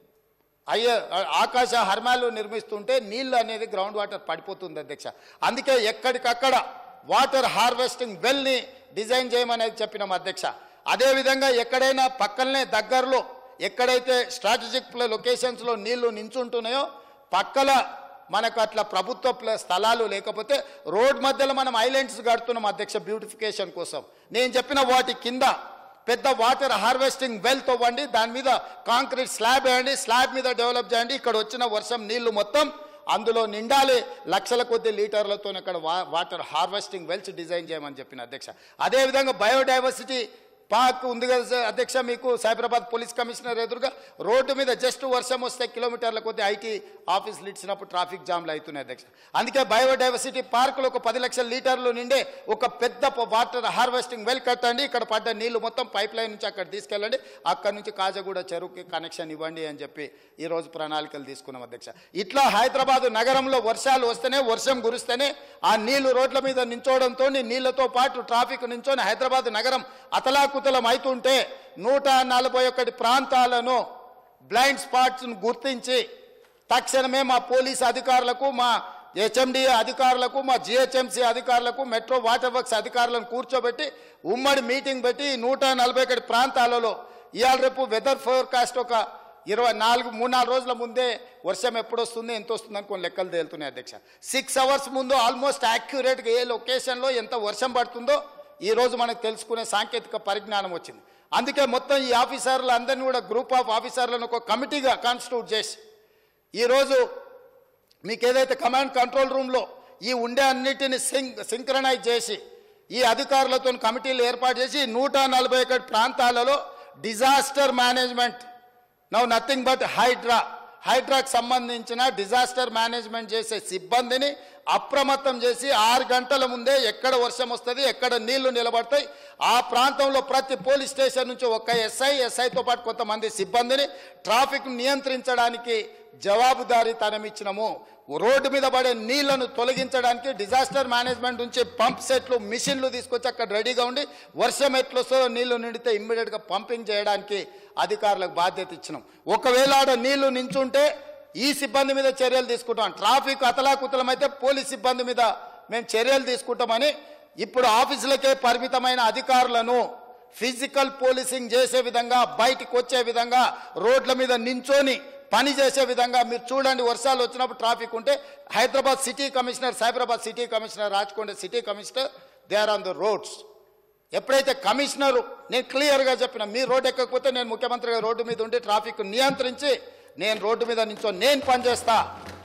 అయ్యే ఆకాశ హర్మాలు నిర్మిస్తుంటే నీళ్ళు అనేది గ్రౌండ్ వాటర్ పడిపోతుంది అధ్యక్ష అందుకే ఎక్కడికక్కడ వాటర్ హార్వెస్టింగ్ వెల్ని డిజైన్ చేయమనేది చెప్పినాం అధ్యక్ష అదేవిధంగా ఎక్కడైనా పక్కనే దగ్గరలో ఎక్కడైతే స్ట్రాటజిక్ లొకేషన్స్లో నీళ్లు నించుంటున్నాయో పక్కల మనకు అట్లా ప్రభుత్వ ప్ల- స్థలాలు లేకపోతే రోడ్ మధ్యలో మనం ఐలాండ్స్ కడుతున్నాం అధ్యక్ష బ్యూటిఫికేషన్ కోసం నేను చెప్పిన వాటి కింద పెద్ద వాటర్ హార్వెస్టింగ్ వెల్ తవ్వండి దాని మీద కాంక్రీట్ స్లాబ్ వేయండి స్లాబ్ మీద డెవలప్ చేయండి ఇక్కడ వచ్చిన వర్షం నీళ్లు మొత్తం అందులో నిండాలి లక్షల కొద్ది లీటర్లతో అక్కడ వా- వాటర్ హార్వెస్టింగ్ వెల్స్ డిజైన్ చేయమని చెప్పిన అధ్యక్ష అదేవిధంగా బయోడైవర్సిటీ పార్క్ ఉంది కదా సార్ అధ్యక్ష మీకు సైబరాబాద్ పోలీస్ కమిషనర్ ఎదురుగా రోడ్డు మీద జస్ట్ వర్షం వస్తే కిలోమీటర్ల కొద్ది ఐటీ ఆఫీసులు ఇచ్చినప్పుడు ట్రాఫిక్ జామ్లు అవుతున్నాయి అధ్యక్ష అందుకే బయోడైవర్సిటీ పార్కులో ఒక పది లక్షల లీటర్లు నిండే ఒక పెద్ద ప- వాటర్ హార్వెస్టింగ్ వెల్ కట్టండి ఇక్కడ పడ్డ నీళ్లు మొత్తం పైప్ లైన్ నుంచి అక్కడ తీసుకెళ్ళండి అక్కడ నుంచి కాజగూడ చెరువుకి కనెక్షన్ ఇవ్వండి అని చెప్పి ఈ రోజు ప్రణాళికలు తీసుకున్నాం అధ్యక్ష ఇట్లా హైదరాబాద్ నగరంలో వర్షాలు వస్తేనే వర్షం కురిస్తేనే ఆ నీళ్లు రోడ్ల మీద నించోవడంతో నీళ్లతో పాటు ట్రాఫిక్ నించొని హైదరాబాద్ నగరం అతలాకుతలం అవుతుంటే నూట నలభై ఒకటి ప్రాంతాలను బ్లైండ్ స్పాట్స్ను గుర్తించి తక్షణమే మా పోలీస్ అధికారులకు మా హెచ్ఎండిఏ అధికారులకు మా జిహెచ్ఎంసీ అధికారులకు మెట్రో వాటర్ వర్క్స్ అధికారులను కూర్చోబెట్టి ఉమ్మడి మీటింగ్ పెట్టి ఈ నూట నలభై ఒకటి ప్రాంతాలలో ఇవాళ రేపు వెదర్ ఫోర్కాస్ట్ ఒక ఇరవై నాలుగు మూడు నాలుగు రోజుల ముందే వర్షం ఎప్పుడు వస్తుంది ఎంత వస్తుందని కొన్ని లెక్కలు తేలుతున్నాయి అధ్యక్ష సిక్స్ అవర్స్ ముందు ఆల్మోస్ట్ యాక్యురేట్గా ఏ లొకేషన్లో ఎంత వర్షం పడుతుందో ఈ రోజు మనకు తెలుసుకునే సాంకేతిక పరిజ్ఞానం వచ్చింది అందుకే మొత్తం ఈ ఆఫీసర్లు అందరినీ కూడా గ్రూప్ ఆఫ్ ఆఫీసర్లను ఒక కమిటీగా కాన్స్టిట్యూట్ చేసి ఈరోజు మీకు ఏదైతే కమాండ్ కంట్రోల్ రూమ్లో ఈ ఉండే అన్నిటిని సింక్ సింక్రనైజ్ చేసి ఈ అధికారులతో కమిటీలు ఏర్పాటు చేసి నూట నలభై ఒకటి ప్రాంతాలలో disaster management now nothing but Hydraa హైడ్రాకు సంబంధించిన డిజాస్టర్ మేనేజ్మెంట్ చేసే సిబ్బందిని అప్రమత్తం చేసి ఆరు గంటల ముందే ఎక్కడ వర్షం వస్తుంది ఎక్కడ నీళ్లు నిలబడతాయి ఆ ప్రాంతంలో ప్రతి పోలీస్ స్టేషన్ నుంచి ఒక ఎస్ఐ ఎస్ఐతో పాటు కొంతమంది సిబ్బందిని ట్రాఫిక్ నియంత్రించడానికి జవాబుదారీతనం ఇచ్చినము రోడ్డు మీద పడే నీళ్లను తొలగించడానికి డిజాస్టర్ మేనేజ్మెంట్ నుంచి పంప్ సెట్లు మిషన్లు తీసుకొచ్చి అక్కడ రెడీగా ఉండి వర్షం ఎట్లొస్తో నీళ్లు నిండితే ఇమ్మీడియట్గా పంపింగ్ చేయడానికి అధికారులకు బాధ్యత ఇచ్చినాం ఒకవేళ ఆడ నీళ్లు నించుంటే ఈ సిబ్బంది మీద చర్యలు తీసుకుంటాం ట్రాఫిక్ అతలాకుతలం అయితే పోలీస్ సిబ్బంది మీద మేము చర్యలు తీసుకుంటామని ఇప్పుడు ఆఫీసులకే పరిమితమైన అధికారులను ఫిజికల్ పోలీసింగ్ చేసే విధంగా బయటికి వచ్చే విధంగా రోడ్ల మీద నించొని పని చేసే విధంగా మీరు చూడండి వర్షాలు వచ్చినప్పుడు ట్రాఫిక్ ఉంటే Hyderabad city commissioner Cyberabad city commissioner Rachakonda city commissioner they are on the roads ఎప్పుడైతే కమిషనరు నేను క్లియర్గా చెప్పిన మీ రోడ్డు ఎక్కకపోతే నేను ముఖ్యమంత్రిగా రోడ్డు మీద ఉండి ట్రాఫిక్ నియంత్రించి నేను రోడ్డు మీద నుంచో నేను పనిచేస్తా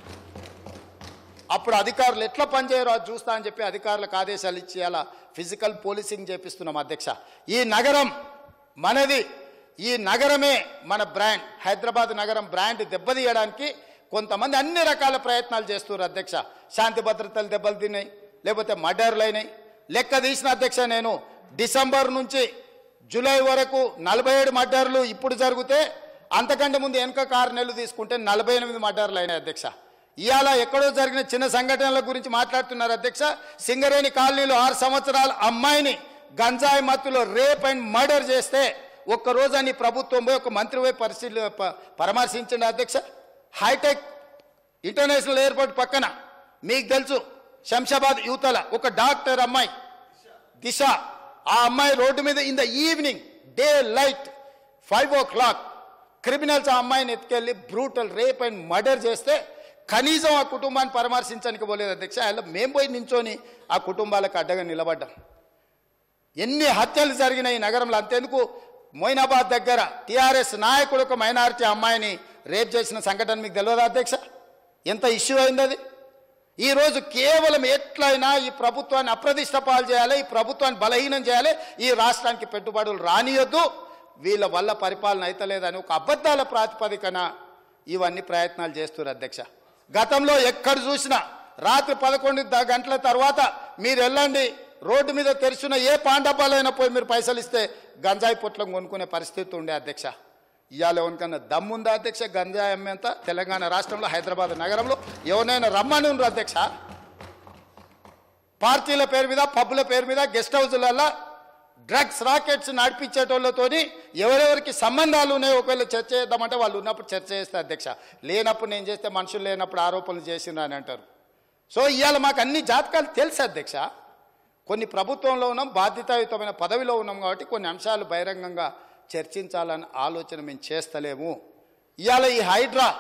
అప్పుడు అధికారులు ఎట్లా పనిచేయరో అది చూస్తా అని చెప్పి అధికారులకు ఆదేశాలు ఇచ్చి అలా ఫిజికల్ పోలీసింగ్ చేపిస్తున్నాం అధ్యక్ష ఈ నగరం మనది ఈ నగరమే మన బ్రాండ్ హైదరాబాద్ నగరం బ్రాండ్ దెబ్బతీయడానికి కొంతమంది అన్ని రకాల ప్రయత్నాలు చేస్తున్నారు అధ్యక్ష శాంతి భద్రతలు దెబ్బలు తిన్నాయి లేకపోతే మర్డర్లు అయినాయి లెక్క తీసిన అధ్యక్ష నేను డిసెంబర్ నుంచి జూలై వరకు నలభై ఏడు మర్డర్లు ఇప్పుడు జరిగితే అంతకంటే ముందు వెనక ఆరు నెలలు తీసుకుంటే నలభై ఎనిమిది మర్డర్లు అయినాయి అధ్యక్ష ఇవాళ ఎక్కడో జరిగిన చిన్న సంఘటనల గురించి మాట్లాడుతున్నారు అధ్యక్ష సింగరేణి కాలనీలో ఆరు సంవత్సరాల అమ్మాయిని గంజాయి మత్తులో రేప్ అండ్ మర్డర్ చేస్తే ఒక్క రోజని ప్రభుత్వం పోయి ఒక మంత్రి పోయి పరిశీలి ప- పరామర్శించండి అధ్యక్ష హైటెక్ ఇంటర్నేషనల్ ఎయిర్పోర్ట్ పక్కన మీకు తెలుసు శంషాబాద్ యువతల ఒక డాక్టర్ అమ్మాయి దిశ ఆ అమ్మాయి రోడ్డు మీద in the evening daylight five o'clock criminals ఆ అమ్మాయిని ఎత్తుకెళ్ళి బ్రూటల్ రేప్ అండ్ మర్డర్ చేస్తే కనీసం ఆ కుటుంబాన్ని పరామర్శించడానికి పోలేదు అధ్యక్ష అలా మేము పోయి నించొని ఆ కుటుంబాలకు అడ్డగా నిలబడ్డాం ఎన్ని హత్యలు జరిగినాయి ఈ నగరంలో అంతెందుకు మొయినాబాద్ దగ్గర టీఆర్ఎస్ నాయకుడు ఒక మైనారిటీ అమ్మాయిని రేప్ చేసిన సంఘటన మీకు తెలియదా అధ్యక్ష ఎంత ఇష్యూ అయింది అది ఈరోజు కేవలం ఎట్లయినా ఈ ప్రభుత్వాన్ని అప్రదిష్ట పాలు చేయాలి ఈ ప్రభుత్వాన్ని బలహీనం చేయాలి ఈ రాష్ట్రానికి పెట్టుబడులు రానియొద్దు వీళ్ళ వల్ల పరిపాలన అయితలేదని ఒక అబద్ధాల ప్రాతిపదికన ఇవన్నీ ప్రయత్నాలు చేస్తున్నారు అధ్యక్ష గతంలో ఎక్కడ చూసినా రాత్రి పదకొండు ద- గంటల తర్వాత మీరు వెళ్ళండి రోడ్డు మీద తెరిచిన ఏ పాండపాలైనా పోయి మీరు పైసలు ఇస్తే గంజాయి పొట్లం కొనుక్కునే పరిస్థితి ఉండే అధ్యక్ష ఇవాళ ఎవరికన్నా దమ్ముందా అధ్యక్ష గంజాయి అమ్మేంత తెలంగాణ రాష్ట్రంలో హైదరాబాద్ నగరంలో ఎవరైనా రమ్మని ఉండరు అధ్యక్ష పార్టీల పేరు మీద పబ్బుల పేరు మీద గెస్ట్ హౌస్లలో డ్రగ్స్ రాకెట్స్ నడిపించేటోళ్ళతోని ఎవరెవరికి సంబంధాలు ఉన్నాయో ఒకవేళ చర్చ చేద్దామంటే వాళ్ళు ఉన్నప్పుడు చర్చ చేస్తే అధ్యక్ష లేనప్పుడు నేను చేస్తే మనుషులు లేనప్పుడు ఆరోపణలు చేసిండ్రు అని అంటారు సో ఇవాళ మాకు అన్ని జాతకాలు తెలుసు అధ్యక్ష కొన్ని ప్రభుత్వంలో ఉన్నాం బాధ్యతాయుతమైన పదవిలో ఉన్నాం కాబట్టి కొన్ని అంశాలు బహిరంగంగా చర్చించాలన్న ఆలోచన మేము చేస్తలేము ఇవాళ ఈ హైడ్రా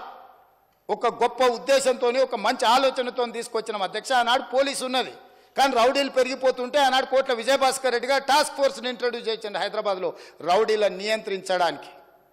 ఒక గొప్ప ఉద్దేశంతో ఒక మంచి ఆలోచనతో తీసుకొచ్చిన అధ్యక్ష ఆనాడు పోలీసు ఉన్నది కానీ రౌడీలు పెరిగిపోతుంటే ఆనాడు కోట్ల విజయభాస్కర్ రెడ్డి గారు టాస్క్ ఫోర్స్ని ఇంట్రడ్యూస్ చేసిండు హైదరాబాద్లో రౌడీలను నియంత్రించడానికి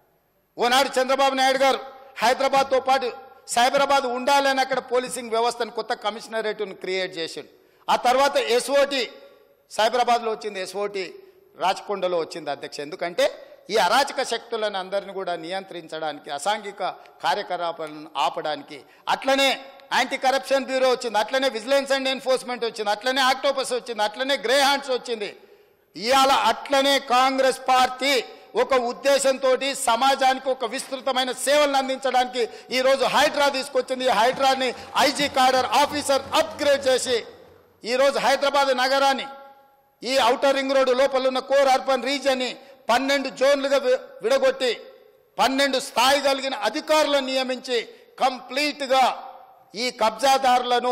ఓనాడు చంద్రబాబు నాయుడు గారు హైదరాబాద్తో పాటు సైబరాబాద్ ఉండాలని అక్కడ పోలీసింగ్ వ్యవస్థను కొత్త కమిషనరేట్ను క్రియేట్ చేసిండు ఆ తర్వాత ఎస్ఓటి సైబరాబాద్లో వచ్చింది ఎస్ఓటి రాచకొండలో వచ్చింది అధ్యక్ష ఎందుకంటే ఈ అరాచక శక్తులను అందరిని కూడా నియంత్రించడానికి అసాంఘిక కార్యకలాపాలను ఆపడానికి అట్లనే యాంటీ కరప్షన్ బ్యూరో వచ్చింది అట్లనే విజిలెన్స్ అండ్ ఎన్ఫోర్స్మెంట్ వచ్చింది అట్లనే ఆక్టోపస్ వచ్చింది అట్లనే గ్రే హ్యాండ్స్ వచ్చింది ఇవాళ అట్లనే కాంగ్రెస్ పార్టీ ఒక ఉద్దేశంతో సమాజానికి ఒక విస్తృతమైన సేవలను అందించడానికి ఈరోజు హైడ్రా తీసుకొచ్చింది ఈ హైడ్రాని ఐజీ కార్డర్ ఆఫీసర్ అప్గ్రేడ్ చేసి ఈరోజు హైదరాబాద్ నగరాన్ని ఈ ఔటర్ రింగ్ రోడ్డు లోపల ఉన్న కోర్ అర్బన్ రీజియన్ని పన్నెండు జోన్లుగా వి- విడగొట్టి పన్నెండు స్థాయి కలిగిన అధికారులను నియమించి కంప్లీట్గా ఈ కబ్జాదారులను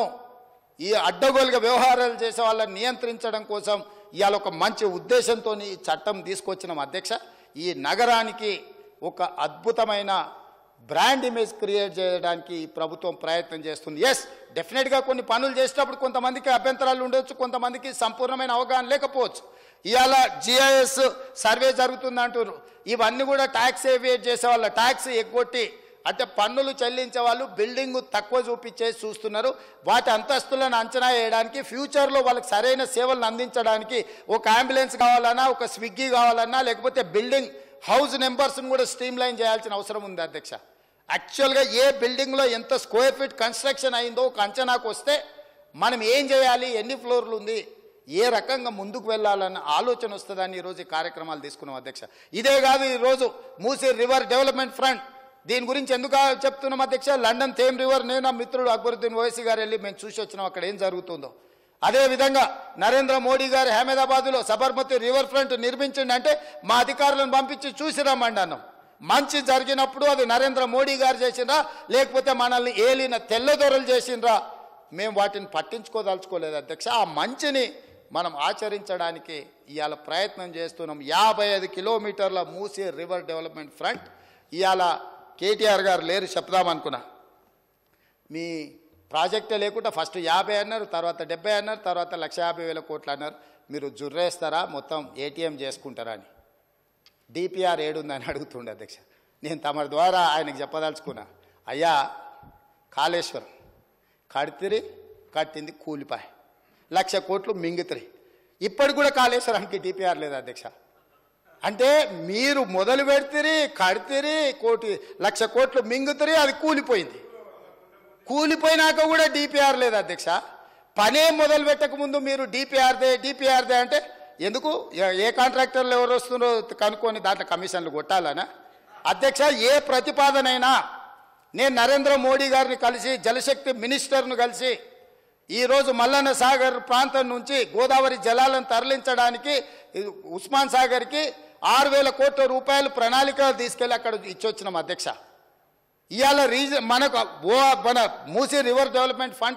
ఈ అడ్డగోలుగా వ్యవహారాలు చేసే వాళ్ళని నియంత్రించడం కోసం ఇవాళ ఒక మంచి ఉద్దేశంతో ఈ చట్టం తీసుకొచ్చిన అధ్యక్ష ఈ నగరానికి ఒక అద్భుతమైన బ్రాండ్ ఇమేజ్ క్రియేట్ చేయడానికి ఈ ప్రభుత్వం ప్రయత్నం చేస్తుంది ఎస్ డెఫినెట్గా కొన్ని పనులు చేసేటప్పుడు కొంతమందికి అభ్యంతరాలు ఉండొచ్చు కొంతమందికి సంపూర్ణమైన అవగాహన లేకపోవచ్చు ఇవాళ జిఐఎస్ సర్వే జరుగుతుంది అంటున్నారు ఇవన్నీ కూడా ట్యాక్స్ ఏవియేట్ చేసే వాళ్ళ ట్యాక్స్ ఎగ్గొట్టి అంటే పన్నులు చెల్లించే వాళ్ళు బిల్డింగ్ తక్కువ చూపించేసి చూస్తున్నారు వాటి అంతస్తులను అంచనా వేయడానికి ఫ్యూచర్లో వాళ్ళకి సరైన సేవలను అందించడానికి ఒక అంబులెన్స్ కావాలన్నా ఒక స్విగ్గీ కావాలన్నా లేకపోతే బిల్డింగ్ హౌస్ నెంబర్స్ని కూడా స్ట్రీమ్ లైన్ చేయాల్సిన అవసరం ఉంది అధ్యక్ష యాక్చువల్గా ఏ బిల్డింగ్లో ఎంత స్క్వేర్ ఫీట్ కన్స్ట్రక్షన్ అయిందో ఒక అంచనాకు వస్తే మనం ఏం చేయాలి ఎన్ని ఫ్లోర్లు ఉంది ఏ రకంగా ముందుకు వెళ్ళాలన్న ఆలోచన వస్తుందని ఈరోజు ఈ కార్యక్రమాలు తీసుకున్నాం అధ్యక్ష ఇదే కాదు ఈరోజు మూసీ రివర్ డెవలప్మెంట్ ఫ్రంట్ దీని గురించి ఎందుకు చెప్తున్నాం అధ్యక్ష లండన్ థేమ్ రివర్ నేను నా మిత్రుడు అక్బరుద్దీన్ ఓవైసీ గారు వెళ్ళి మేము చూసి వచ్చినాం అక్కడ ఏం జరుగుతుందో అదే విధంగా నరేంద్ర మోడీ గారు అహ్మదాబాద్లో సబర్మతి రివర్ ఫ్రంట్ నిర్మించండి అంటే మా అధికారులను పంపించి చూసి రమ్మండి అన్నాం మంచి జరిగినప్పుడు అది నరేంద్ర మోడీ గారు చేసిండ్రా లేకపోతే మనల్ని ఏలిన తెల్లదొరలు చేసిండ్రా మేము వాటిని పట్టించుకోదలుచుకోలేదు అధ్యక్ష ఆ మంచిని మనం ఆచరించడానికి ఇవాళ ప్రయత్నం చేస్తున్నాం యాభై ఐదు కిలోమీటర్ల మూసీ రివర్ డెవలప్మెంట్ ఫ్రంట్ ఇవాళ కేటీఆర్ గారు లేరు చెప్దామనుకున్నా మీ ప్రాజెక్టే లేకుండా ఫస్ట్ యాభై అన్నారు తర్వాత డెబ్బై అన్నారు తర్వాత లక్ష యాభై వేల కోట్లు అన్నారు మీరు జుర్రేస్తారా మొత్తం ఏటీఎం చేసుకుంటారా అని డిపిఆర్ ఏడుందని అడుగుతుండే అధ్యక్ష నేను తమ ద్వారా ఆయనకు చెప్పదలుచుకున్నా అయ్యా కాళేశ్వరం కడితిరి కట్టింది కూలిపాయ లక్ష కోట్లు మింగితిరి ఇప్పటికి కూడా కాళేశ్వరానికి డిపిఆర్ లేదు అధ్యక్ష అంటే మీరు మొదలు పెడితిరి కడితిరి కోటి లక్ష కోట్లు మింగుతిరి అది కూలిపోయింది కూలిపోయినాక కూడా డిపిఆర్ లేదు అధ్యక్ష పనే మొదలు పెట్టక ముందు మీరు డిపిఆర్దే డిపిఆర్దే అంటే ఎందుకు ఏ- ఏ కాంట్రాక్టర్లు ఎవరు వస్తున్నారో కనుక్కొని దాంట్లో కమిషన్లు కొట్టాలనా అధ్యక్ష ఏ ప్రతిపాదనైనా నేను నరేంద్ర మోడీ గారిని కలిసి జలశక్తి మినిస్టర్ను కలిసి ఈరోజు మల్లన్న సాగర్ ప్రాంతం నుంచి గోదావరి జలాలను తరలించడానికి ఈ ఉస్మాన్ సాగర్కి ఆరు వేల కోట్ల రూపాయలు ప్రణాళిక తీసుకెళ్ళి అక్కడ ఇచ్చొచ్చినాం అధ్యక్ష ఇవాళ రీజన్ మనకు ఓ మన మూసీ రివర్ డెవలప్మెంట్ ఫండ్కి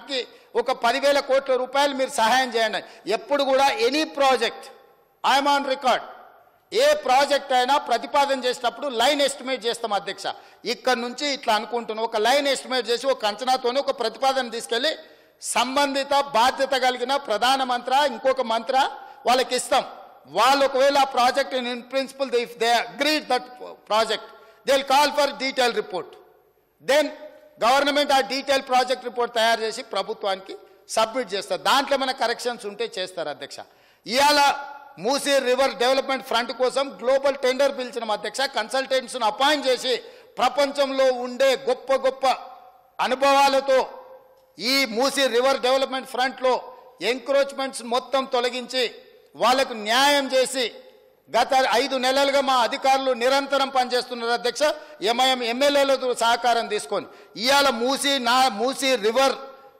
ఒక పదివేల కోట్ల రూపాయలు మీరు సహాయం చేయండి ఎప్పుడు కూడా any project I'm on record ఏ ప్రాజెక్ట్ అయినా ప్రతిపాదన చేసేటప్పుడు లైన్ ఎస్టిమేట్ చేస్తాం అధ్యక్ష ఇక్కడ నుంచి ఇట్లా అనుకుంటున్నాం ఒక లైన్ ఎస్టిమేట్ చేసి ఒక అంచనాతోనే ఒక ప్రతిపాదన తీసుకెళ్ళి సంబంధిత బాధ్యత కలిగిన ప్రధాన మంత్ర ఇంకొక మంత్ర వాళ్ళకి ఇస్తాం వాళ్ళు ఒకవేళ ఆ project in principle if they agreed that project they call for detail report then government ఆ డీటెయిల్ ప్రాజెక్ట్ రిపోర్ట్ తయారు చేసి ప్రభుత్వానికి సబ్మిట్ చేస్తారు దాంట్లో ఏమైనా కరెక్షన్స్ ఉంటే చేస్తారు అధ్యక్ష ఇవాళ మూసీ రివర్ డెవలప్మెంట్ ఫ్రంట్ కోసం గ్లోబల్ టెండర్ పిలిచిన అధ్యక్ష కన్సల్టెంట్స్ను అపాయింట్ చేసి ప్రపంచంలో ఉండే గొప్ప గొప్ప అనుభవాలతో ఈ మూసీ రివర్ డెవలప్మెంట్ ఫ్రంట్లో ఎంక్రోచ్మెంట్స్ మొత్తం తొలగించి వాళ్ళకు న్యాయం చేసి గత ఐదు నెలలుగా మా అధికారులు నిరంతరం పనిచేస్తున్నారు అధ్యక్ష ఎంఐఎం ఎమ్మెల్యేలతో సహకారం తీసుకొని ఇవాళ మూసీ నా మూసీ రివర్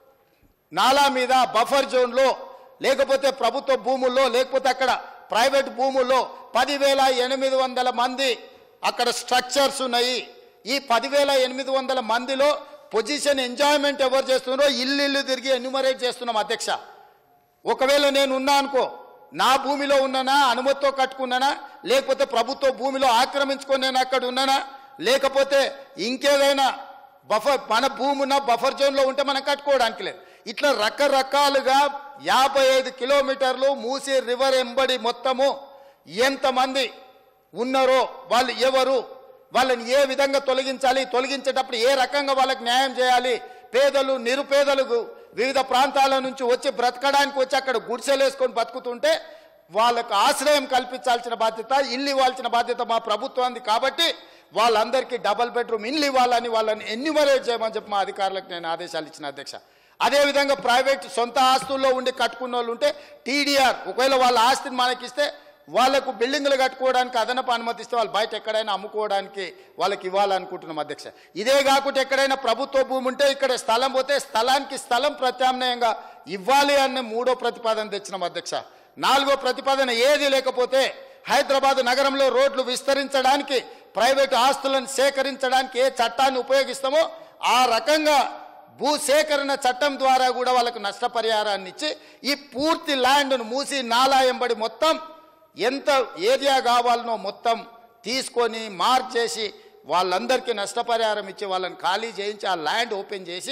నాలా మీద బఫర్ జోన్లో లేకపోతే ప్రభుత్వ భూముల్లో లేకపోతే అక్కడ ప్రైవేట్ భూముల్లో పదివేల ఎనిమిది వందల మంది అక్కడ స్ట్రక్చర్స్ ఉన్నాయి ఈ పదివేల ఎనిమిది వందల మందిలో పొజిషన్ ఎంజాయ్మెంట్ ఎవరు చేస్తున్నారో ఇల్లు ఇల్లు తిరిగి ఎన్యుమరేట్ చేస్తున్నాం అధ్యక్ష ఒకవేళ నేను ఉన్నా అనుకో నా భూమిలో ఉన్నానా అనుమతితో కట్టుకున్నానా లేకపోతే ప్రభుత్వ భూమిలో ఆక్రమించుకొని నేను అక్కడ ఉన్నానా లేకపోతే ఇంకేదైనా బఫర్ మన భూమి ఉన్న బఫర్ జోన్లో ఉంటే మనం కట్టుకోవడానికి లేదు ఇట్లా రకరకాలుగా యాభై ఐదు కిలోమీటర్లు మూసి రివర్ ఎంబడి మొత్తము ఎంతమంది ఉన్నారో వాళ్ళు ఎవరు వాళ్ళని ఏ విధంగా తొలగించాలి తొలగించేటప్పుడు ఏ రకంగా వాళ్ళకి న్యాయం చేయాలి పేదలు నిరుపేదలకు వివిధ ప్రాంతాల నుంచి వచ్చి బ్రతకడానికి వచ్చి అక్కడ గుడిసెలు వేసుకొని బతుకుతుంటే వాళ్ళకు ఆశ్రయం కల్పించాల్సిన బాధ్యత ఇల్లు ఇవ్వాల్సిన బాధ్యత మా ప్రభుత్వానికి కాబట్టి వాళ్ళందరికీ డబల్ బెడ్రూమ్ ఇల్లు ఇవ్వాలని వాళ్ళని ఎన్యుమరేట్ చేయమని చెప్పి మా అధికారులకు నేను ఆదేశాలు ఇచ్చిన అధ్యక్ష అదేవిధంగా ప్రైవేట్ సొంత ఆస్తుల్లో ఉండి కట్టుకున్న వాళ్ళు ఉంటే టీడీఆర్ ఒకవేళ వాళ్ళ ఆస్తిని మనకిస్తే వాళ్ళకు బిల్డింగ్లు కట్టుకోవడానికి అదనపు అనుమతిస్తే వాళ్ళు బయట ఎక్కడైనా అమ్ముకోవడానికి వాళ్ళకి ఇవ్వాలనుకుంటున్నాం అధ్యక్ష ఇదే కాకుండా ఎక్కడైనా ప్రభుత్వ భూమి ఉంటే ఇక్కడ స్థలం పోతే స్థలానికి స్థలం ప్రత్యామ్నాయంగా ఇవ్వాలి అనే మూడో ప్రతిపాదన తెచ్చినాం అధ్యక్ష నాలుగో ప్రతిపాదన ఏది లేకపోతే హైదరాబాద్ నగరంలో రోడ్లు విస్తరించడానికి ప్రైవేటు ఆస్తులను సేకరించడానికి ఏ చట్టాన్ని ఉపయోగిస్తామో ఆ రకంగా భూ సేకరణ చట్టం ద్వారా కూడా వాళ్ళకు నష్టపరిహారాన్ని ఇచ్చి ఈ పూర్తి ల్యాండ్ను మూసి నాలా ఎంబడి మొత్తం ఎంత ఏరియా కావాలనో మొత్తం తీసుకొని మార్చేసి వాళ్ళందరికీ నష్టపరిహారం ఇచ్చి వాళ్ళని ఖాళీ చేయించి ఆ ల్యాండ్ ఓపెన్ చేసి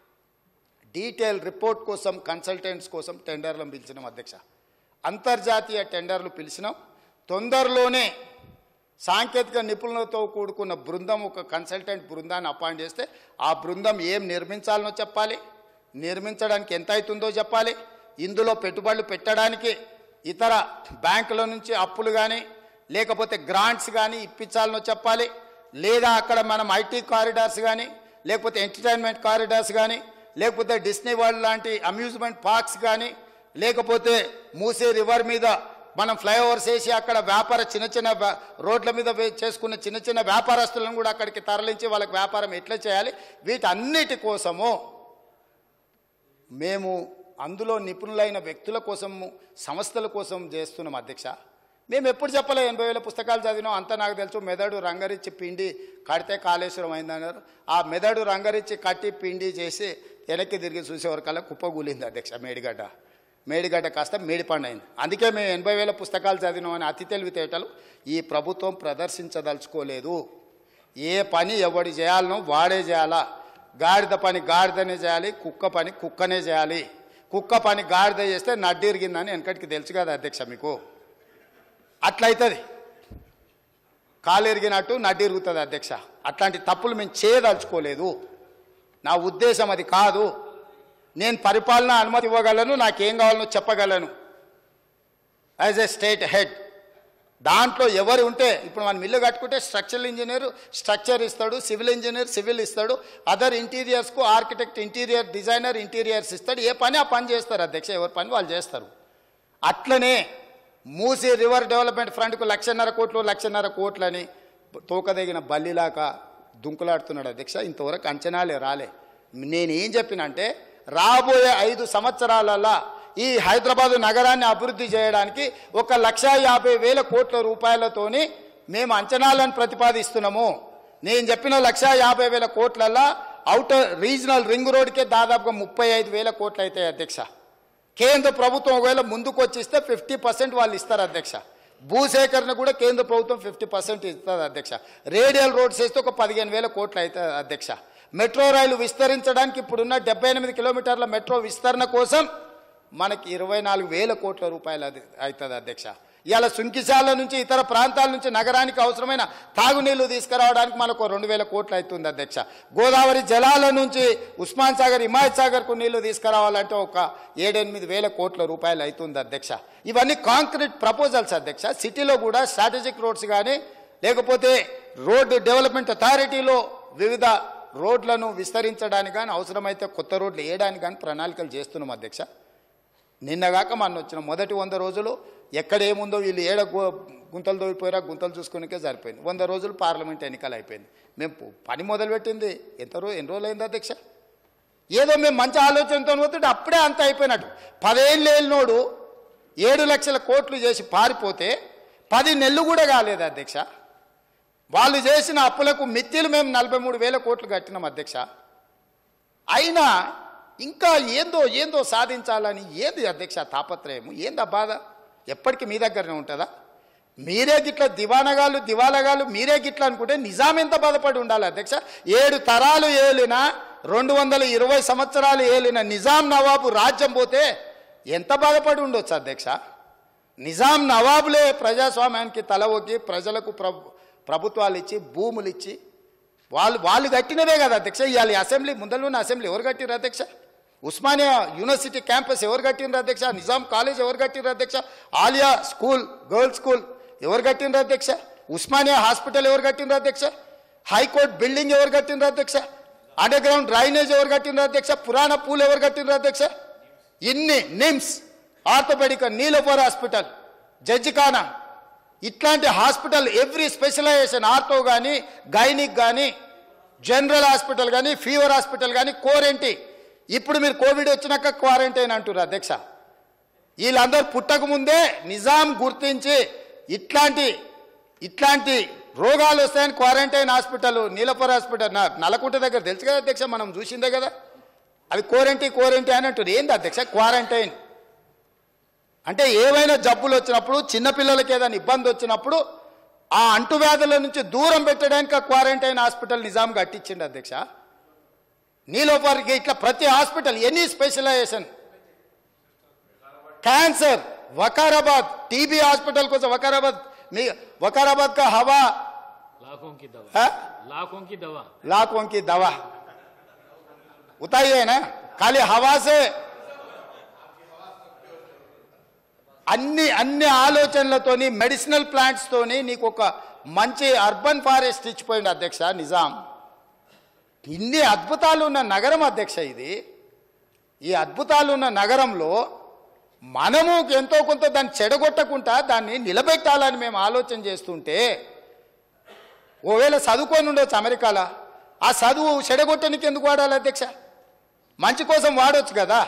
డీటెయిల్ రిపోర్ట్ కోసం కన్సల్టెంట్స్ కోసం టెండర్లను పిలిచినాం అధ్యక్ష అంతర్జాతీయ టెండర్లు పిలిచినాం తొందరలోనే సాంకేతిక నిపుణులతో కూడుకున్న బృందం ఒక కన్సల్టెంట్ బృందాన్ని అపాయింట్ చేస్తే ఆ బృందం ఏం నిర్మించాలనో చెప్పాలి నిర్మించడానికి ఎంత అవుతుందో చెప్పాలి ఇందులో పెట్టుబడులు పెట్టడానికి ఇతర బ్యాంకుల నుంచి అప్పులు కానీ లేకపోతే గ్రాంట్స్ కానీ ఇప్పించాలనో చెప్పాలి లేదా అక్కడ మనం ఐటీ కారిడార్స్ కానీ లేకపోతే ఎంటర్టైన్మెంట్ కారిడార్స్ కానీ లేకపోతే డిస్నీ వరల్డ్ లాంటి అమ్యూజ్మెంట్ పార్క్స్ కానీ లేకపోతే మూసే రివర్ మీద మనం ఫ్లైఓవర్స్ వేసి అక్కడ వ్యాపార చిన్న చిన్న వ్యా- రోడ్ల మీద వే- చేసుకున్న చిన్న చిన్న వ్యాపారస్తులను కూడా అక్కడికి తరలించి వాళ్ళకి వ్యాపారం ఎట్లా చేయాలి వీటన్నిటి కోసము మేము అందులో నిపుణులైన వ్యక్తుల కోసము సంస్థల కోసం చేస్తున్నాం అధ్యక్ష మేము ఎప్పుడు చెప్పలే ఎనభై వేల పుస్తకాలు చదివినాం అంతా నాకు తెలుసు మెదడు రంగరిచ్చి పిండి కడితే కాళేశ్వరం అయిందన్నారు ఆ మెదడు రంగరిచ్చి కట్టి పిండి చేసి వెనక్కి తిరిగి చూసేవరకల్లా కుప్పగూలింది అధ్యక్ష మేడిగడ్డ మేడిగడ్డ కాస్త మేడిపండు అయింది అందుకే మేము ఎనభై వేల పుస్తకాలు చదివినామని అతి తెలివితేటలు ఈ ప్రభుత్వం ప్రదర్శించదలుచుకోలేదు ఏ పని ఎవడు చేయాలనో వాడే చేయాలా గాడిద పని గాడిదనే చేయాలి కుక్క పని కుక్కనే చేయాలి కుక్క పని గాడిద చేస్తే నడ్డిరిగిందని వెనకటికి తెలుసు కదా అధ్యక్ష మీకు అట్లయితుంది కాలు ఎరిగినట్టు నడ్డి ఇరుగుతుంది అధ్యక్ష అట్లాంటి తప్పులు మేము చేయదలుచుకోలేదు నా ఉద్దేశం అది కాదు నేను పరిపాలన అనుమతి ఇవ్వగలను నాకేం కావాలనో చెప్పగలను యాజ్ ఎ స్టేట్ హెడ్ దాంట్లో ఎవరు ఉంటే ఇప్పుడు మనం ఇల్లు కట్టుకుంటే స్ట్రక్చరల్ ఇంజనీర్ స్ట్రక్చర్ ఇస్తాడు సివిల్ ఇంజనీర్ సివిల్ ఇస్తాడు అదర్ ఇంటీరియర్స్కు ఆర్కిటెక్ట్ ఇంటీరియర్ డిజైనర్ ఇంటీరియర్స్ ఇస్తాడు ఏ పని ఆ పని చేస్తారు అధ్యక్ష ఎవరి పని వాళ్ళు చేస్తారు అట్లనే మూసీ రివర్ డెవలప్మెంట్ ఫ్రంట్కు లక్షన్నర కోట్లు లక్షన్నర కోట్లని తోకదగిన బల్లిలాగా దుంకులాడుతున్నాడు అధ్యక్ష ఇంతవరకు అంచనాలే రాలే నేనేం చెప్పినంటే రాబోయే ఐదు సంవత్సరాలలో ఈ హైదరాబాదు నగరాన్ని అభివృద్ధి చేయడానికి ఒక లక్ష యాభై వేల కోట్ల రూపాయలతోని మేము అంచనాలను ప్రతిపాదిస్తున్నాము నేను చెప్పిన లక్ష యాభై వేల కోట్లల్లో అవుటర్ రీజనల్ రింగ్ రోడ్కే దాదాపుగా ముప్పై ఐదు వేల కోట్లు అవుతాయి అధ్యక్ష కేంద్ర ప్రభుత్వం ఒకవేళ ముందుకు వచ్చి ఇస్తే ఫిఫ్టీ పర్సెంట్ వాళ్ళు ఇస్తారు అధ్యక్ష భూసేకరణ కూడా కేంద్ర ప్రభుత్వం ఫిఫ్టీ పర్సెంట్ ఇస్తుంది అధ్యక్ష రేడియల్ రోడ్స్ వేస్తే ఒక పదిహేను వేల కోట్లు అవుతుంది అధ్యక్ష మెట్రో రైలు విస్తరించడానికి ఇప్పుడున్న డెబ్బై ఎనిమిది కిలోమీటర్ల మెట్రో విస్తరణ కోసం మనకి ఇరవై నాలుగు వేల కోట్ల రూపాయలు అది అవుతుంది అధ్యక్ష ఇవాళ సుంకిశాల నుంచి ఇతర ప్రాంతాల నుంచి నగరానికి అవసరమైన తాగునీళ్లు తీసుకురావడానికి మనకు రెండు వేల కోట్లు అవుతుంది అధ్యక్ష గోదావరి జలాల నుంచి ఉస్మాన్ సాగర్ హిమాయత్ సాగర్కు నీళ్లు తీసుకురావాలంటే ఒక ఏడెనిమిది వేల కోట్ల రూపాయలు అవుతుంది అధ్యక్ష ఇవన్నీ కాంక్రీట్ ప్రపోజల్స్ అధ్యక్ష సిటీలో కూడా స్ట్రాటజిక్ రోడ్స్ కానీ లేకపోతే రోడ్డు డెవలప్మెంట్ అథారిటీలో వివిధ రోడ్లను విస్తరించడానికి కానీ అవసరమైతే కొత్త రోడ్లు వేయడానికి కానీ ప్రణాళికలు చేస్తున్నాం అధ్యక్ష నిన్నగాక మొన్న వచ్చిన మొదటి వంద రోజులు ఎక్కడ ఏముందో వీళ్ళు ఏడ గు- గుంతలు దోయిపోయారా గుంతలు చూసుకునికే సరిపోయింది వంద రోజులు పార్లమెంట్ ఎన్నికలు అయిపోయింది మేము పు- పని మొదలుపెట్టింది ఎంత రోజు ఎన్ని రోజులు అయింది అధ్యక్ష ఏదో మేము మంచి ఆలోచనతో పోతుంటే అప్పుడే అంత అయిపోయినట్టు పదేళ్ళు ఏళ్ళనోడు ఏడు లక్షల కోట్లు చేసి పారిపోతే పది నెలలు కూడా కాలేదు అధ్యక్ష వాళ్ళు చేసిన అప్పులకు మిత్తిలు మేము నలభై మూడు వేల కోట్లు కట్టినాం అధ్యక్ష అయినా ఇంకా ఏందో ఏందో సాధించాలని ఏంది అధ్యక్ష తాపత్రయము ఏందా బాధ ఎప్పటికీ మీ దగ్గరనే ఉంటుందా మీరే గిట్ల దివానగాళ్ళు దివాలగాళ్ళు మీరే గిట్ల అనుకుంటే నిజాం ఎంత బాధపడి ఉండాలి అధ్యక్ష ఏడు తరాలు ఏలిన రెండు వందల ఇరవై సంవత్సరాలు ఏలిన నిజాం నవాబు రాజ్యం పోతే ఎంత బాధపడి ఉండొచ్చు అధ్యక్ష నిజాం నవాబులే ప్రజాస్వామ్యానికి తల ఒగ్గి ప్రజలకు ప్రభు ప్రభుత్వాలు ఇచ్చి భూములు ఇచ్చి వాళ్ళు వాళ్ళు కట్టినవే కదా అధ్యక్ష ఇవాళ ఈ అసెంబ్లీ ముందరలోనే అసెంబ్లీ ఎవరు కట్టిరు అధ్యక్ష ఉస్మానియా యూనివర్సిటీ క్యాంపస్ ఎవరు కట్టిండ్రు అధ్యక్ష నిజాం కాలేజ్ ఎవరు కట్టిండ్రు అధ్యక్ష ఆలియా స్కూల్ గర్ల్స్ స్కూల్ ఎవరు కట్టిండ్రు అధ్యక్ష ఉస్మానియా హాస్పిటల్ ఎవరు కట్టిండ్రు అధ్యక్ష హైకోర్టు బిల్డింగ్ ఎవరు కట్టిండ్రు అధ్యక్ష అండర్ గ్రౌండ్ డ్రైనేజ్ ఎవరు కట్టిండ్రు అధ్యక్ష పురాణ పూల్ ఎవరు కట్టిండ్రు అధ్యక్ష ఇన్ని నిమ్స్ ఆర్థోపెడిక్ నీలోఫర్ హాస్పిటల్ జడ్జిఖానా ఇట్లాంటి హాస్పిటల్ ఎవ్రీ స్పెషలైజేషన్ ఆర్థో కానీ గైనిక్ కానీ జనరల్ హాస్పిటల్ కానీ ఫీవర్ హాస్పిటల్ కానీ కోరెంటీ ఇప్పుడు మీరు కోవిడ్ వచ్చినాక క్వారంటైన్ అంటారు అధ్యక్ష వీళ్ళందరూ పుట్టక ముందే నిజాం గుర్తించి ఇట్లాంటి ఇట్లాంటి రోగాలు వస్తాయని క్వారంటైన్ హాస్పిటల్ నీలపర హాస్పిటల్ నా నల్లకుంట దగ్గర తెలుసు కదా అధ్యక్ష మనం చూసిందే కదా అది కోరెంటీ కోరెంటీ అని అంటారు ఏంది అధ్యక్ష క్వారంటైన్ అంటే ఏవైనా జబ్బులు వచ్చినప్పుడు చిన్నపిల్లలకి ఏదైనా ఇబ్బంది వచ్చినప్పుడు ఆ అంటువ్యాధుల నుంచి దూరం పెట్టడానికి ఆ క్వారంటైన్ హాస్పిటల్ నిజాం కట్టించిండు అధ్యక్ష నీలోపర్కి ఇట్లా ప్రతి hospital any specialisation cancer Vikarabad TB hospital కోసం వకారాబాద్ మీ వకారాబాద్ కా హవా लाखों की दवा है? लाखों की दवा लाखों की दवा उताई है ना खाली हवा से అన్ని అన్ని ఆలోచనలతోని మెడిసినల్ ప్లాంట్స్ తోని నీకు ఒక మంచి అర్బన్ ఫారెస్ట్ ఇచ్చిపోయింది అధ్యక్ష నిజాం ఇన్ని అద్భుతాలు ఉన్న నగరం అధ్యక్ష ఇది ఈ అద్భుతాలు ఉన్న నగరంలో మనము ఎంతో కొంత దాన్ని చెడగొట్టకుండా దాన్ని నిలబెట్టాలని మేము ఆలోచన చేస్తుంటే ఓవేళ చదువుకొని ఉండొచ్చు అమెరికాలో ఆ చదువు చెడగొట్టడానికి ఎందుకు వాడాలి అధ్యక్ష మంచి కోసం వాడొచ్చు కదా